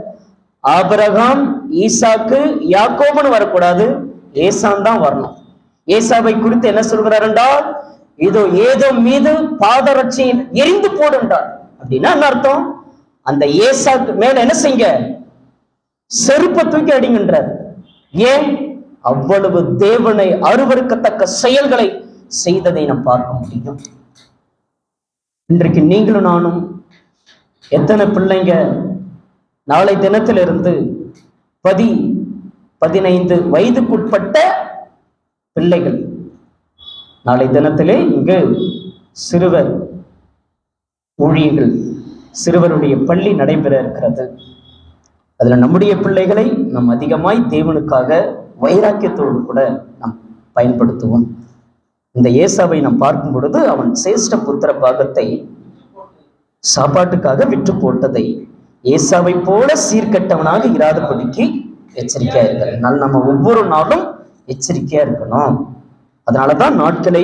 ஆபிரகாம் ஈசாக்கு யாக்கோபுன்னு வரக்கூடாது ஏசான் தான் வரணும் ஏசாவை குறித்து என்ன சொல்கிறார் என்றால் இதோ ஏதோ மீது பாதரட்சியை எரிந்து போடுன்றார் அப்படின்னா என்ன அர்த்தம் அந்த ஏசாக்கு மேல என்ன செய்யுங்க செருப்பை தூக்கி அடிங்கன்றார் ஏன் அவ்வளவு தேவனை அருவருக்கத்தக்க செயல்களை செய்ததை நாம் பார்க்க முடியும் இன்றைக்கு நீங்களும் நானும் எத்தனை பிள்ளைங்க நாளை தினத்திலிருந்து பதி பதினைந்து வயதுக்குட்பட்ட பிள்ளைகள் நாளை தினத்திலே இங்கு சிறுவர் ஊழியர்கள் சிறுவருடைய பள்ளி நடைபெற இருக்கிறது அதுல நம்முடைய பிள்ளைகளை நாம் அதிகமாய் தேவனுக்காக வைராக்கியத்தோடு கூட நாம் பயன்படுத்துவோம் இந்த ஏசாவை நாம் பார்க்கும் பொழுது அவன் சேஷ்ட புத்திர பாகத்தை சாப்பாட்டுக்காக விற்று போட்டதை ஏசாவை போல சீர்கெட்டவனாக இராதபடிக்கு எச்சரிக்கையா இருக்கிறது அதனால நம்ம ஒவ்வொரு நாளும் எச்சரிக்கையா இருக்கணும் அதனாலதான் நாட்களை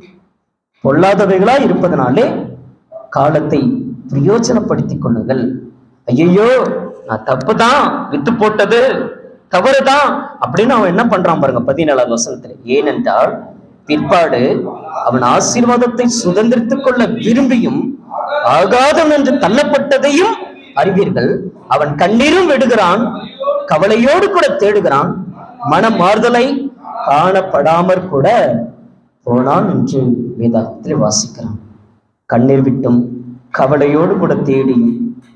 பொல்லாதவைகளா இருப்பதனாலே காலத்தை பிரயோஜனப்படுத்திக் கொள்ளுங்கள் ஐயோ நான் தப்பு தான் வித்து போட்டது தவறுதான் அப்படின்னு அவன் என்ன பண்றான் பாருங்க பதினேழாவது வசனத்துல ஏனென்றால் பிற்பாடு அவன் ஆசீர்வாதத்தை சுதந்திரித்துக் கொள்ள விரும்பியும் ஆகாதம் என்று தள்ளப்பட்டதையும் அறிவீர்கள் அவன் கண்ணீரும் விடுகிறான் கவலையோடு கூட தேடுகிறான் மன மாறுதலை காணப்படாமற் கூட போனான் என்று வேதாகத்தில் வாசிக்கிறான் கண்ணீர் விட்டும் கவலையோடு கூட தேடியும்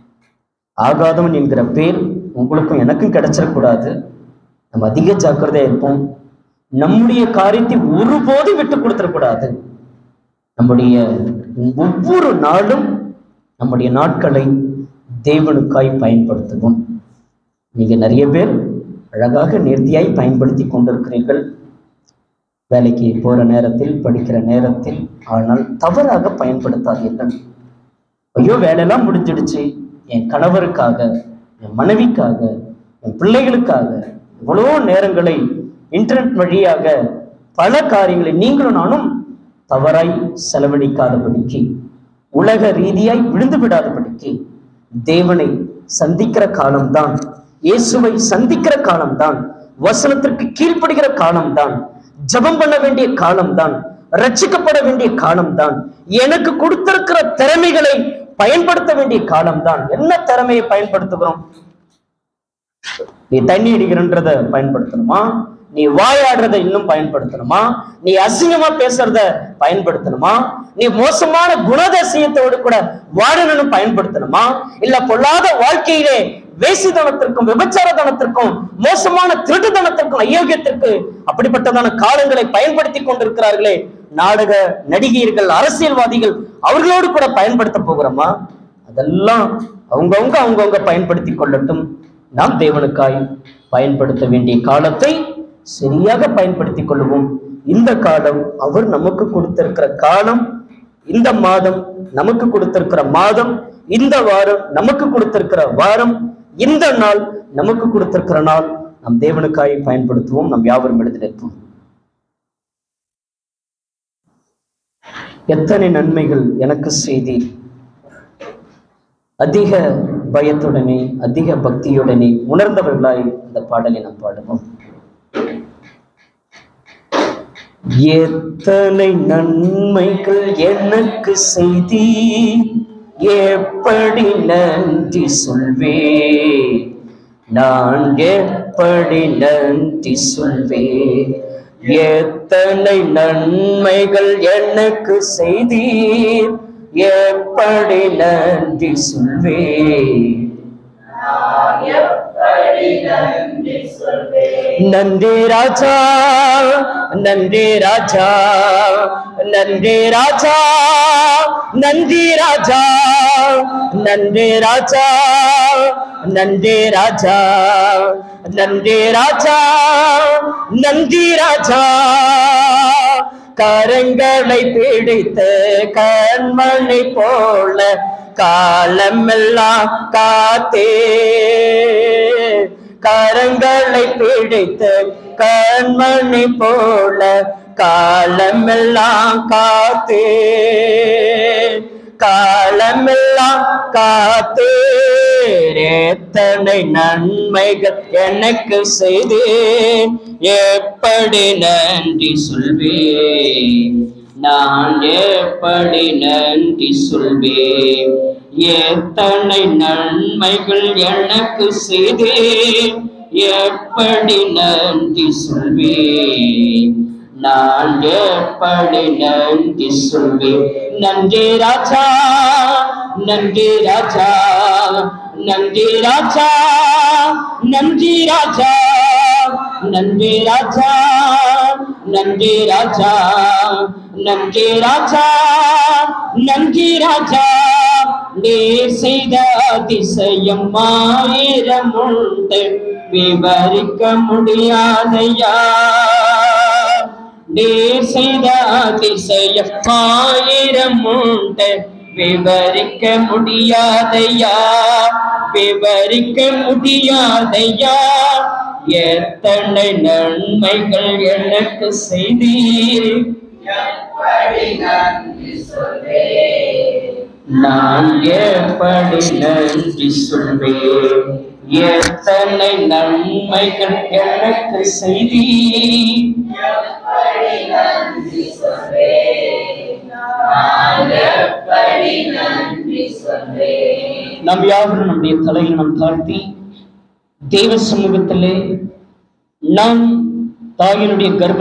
ஆகாதவன் என்கிற பேர் உங்களுக்கும் எனக்கும் கிடைச்சிடக்கூடாது நம்ம அதிக ஜாக்கிரதையா இருப்போம் நம்முடைய காரியத்தை ஒருபோதும் விட்டு கொடுத்துடக்கூடாது நம்முடைய ஒவ்வொரு நாளும் நம்முடைய நாட்களை தேவனுக்காய் பயன்படுத்துவோம் நீங்க நிறைய பேர் அழகாக நேர்த்தியாய் பயன்படுத்தி கொண்டிருக்கிறீர்கள் வேலைக்கு போற நேரத்தில் படிக்கிற நேரத்தில் ஆனால் தவறாக பயன்படுத்தாதீர்கள் ஐயோ வேலையெல்லாம் முடிஞ்சிடுச்சு என் கணவருக்காக என் மனைவிக்காக என் பிள்ளைகளுக்காக எவ்வளவோ நேரங்களை இன்டர்நெட் வழியாக பல காரியங்களை நீங்களும் நானும் தவறாய் செலவழிக்காதபடிக்கு உலக ரீதியாய் விழுந்து விடாதபடிக்கு தேவனை சந்திக்கிற காலம்தான் இயேசுவை சந்திக்கிற காலம்தான் வசனத்திற்கு கீழ்ப்படுகிற காலம்தான் ஜெபம் பண்ண வேண்டிய காலம்தான் ரட்சிக்கப்பட வேண்டிய காலம்தான் எனக்கு கொடுத்திருக்கிற திறமைகளை பயன்படுத்த வேண்டிய காலம்தான் என்ன திறமையை பயன்படுத்துகிறோம் நீ தண்ணி அடிக்கிறன்றத பயன்படுத்தணுமா நீ வாயாடுறத இன்னும் பயன்படுத்தணுமா நீ அசிங்கமா பேசுறத பயன்படுத்தணுமா நீ மோசமான குணதசியத்தோடு கூட வாழணும்னு பயன்படுத்தணுமா இல்ல பொல்லாத வாழ்க்கையிலே வேசித்தனத்திற்கும் விபச்சாரத்தனத்திற்கும் மோசமான திருட்டுத்தனத்திற்கும் அயோக்கியத்திற்கு அப்படிப்பட்டதான காலங்களை பயன்படுத்தி கொண்டிருக்கிறார்களே நாடக நடிகையர்கள் அரசியல்வாதிகள் அவர்களோடு கூட பயன்படுத்த போகிறோமா அதெல்லாம் அவங்கவுங்க அவங்கவுங்க பயன்படுத்தி கொள்ளட்டும் நாம் தேவனுக்காய் பயன்படுத்த வேண்டிய காலத்தை சரியாக பயன்படுத்திக் கொள்வோம் இந்த காலம் அவர் நமக்கு கொடுத்திருக்கிற காலம் இந்த மாதம் நமக்கு கொடுத்திருக்கிற மாதம் இந்த வாரம் நமக்கு கொடுத்திருக்கிற வாரம் இந்த நாள் நமக்கு கொடுத்திருக்கிற நாள் நம் தேவனுக்காய் பயன்படுத்துவோம் நம் யாவரும் எழுதி நிற்போம் எத்தனை நன்மைகள் எனக்கு செய்தி அதிக பயத்துடனே அதிக பக்தியுடனே உணர்ந்தவர்களாய் இந்த பாடலை நாம் பாடுவோம் எத்தனை நன்மைகள் எனக்கு செய்தி எப்படி நன்றி சொல்வே நான் எப்படி நன்றி சொல்வே எத்தனை நன்மைகள் எனக்கு செய்தீர் எப்படி நன்றி சொல்வே நன்றி ராஜா நன்றி ராஜா நன்றி ராஜா நன்றி ராஜா நன்றி ராஜா நன்றி ராஜா நன்றி ராஜா நன்றி ராஜா கரங்களை பிடித்த கண்மணி போல காலமெல்லாம் காத்தே கரங்களை பிடித்த கண்மணி போல காலமெல்லாம் காத்தே காலமெல்லாம் காத்தே எத்தனை நன்மைகள் எனக்கு செய்தேன் எப்படி நன்றி சொல்வேன் நான் எப்படி நன்றி சொல்வேன் எத்தனை நன்மைகள் எனக்கு செய்தேன் எப்படி நன்றி சொல்வேன் நான் எப்படி நன்றி சொல்வேன் நன்றி ராஜா நன்றி ராஜா நன்றி ராஜா நன்றி ராஜா நன்றி ராஜா நன்றி ராஜா நன்றி ராஜா நன்றி ராஜா நீர் செய்த அதிசயம் ஆயிரம் உண்டு விவரிக்க முடியாதையா நீர் செய்த அதிசயம் ஆயிரம் உண்டு விவரிக்க முடியாதையா விவரிக்க முடியாதையா எத்தனை நன்மைகள் எனக்கு செய்தீர் நான் எப்படி நன்றி சொல்வேன் எத்தனை நன்மைகள் எனக்கு செய்தீர் நம் யாவரும் நம்முடைய தலையில் நம் தாழ்த்தி தேவ சமூகத்திலே நாம் தாயினுடைய கர்ப்ப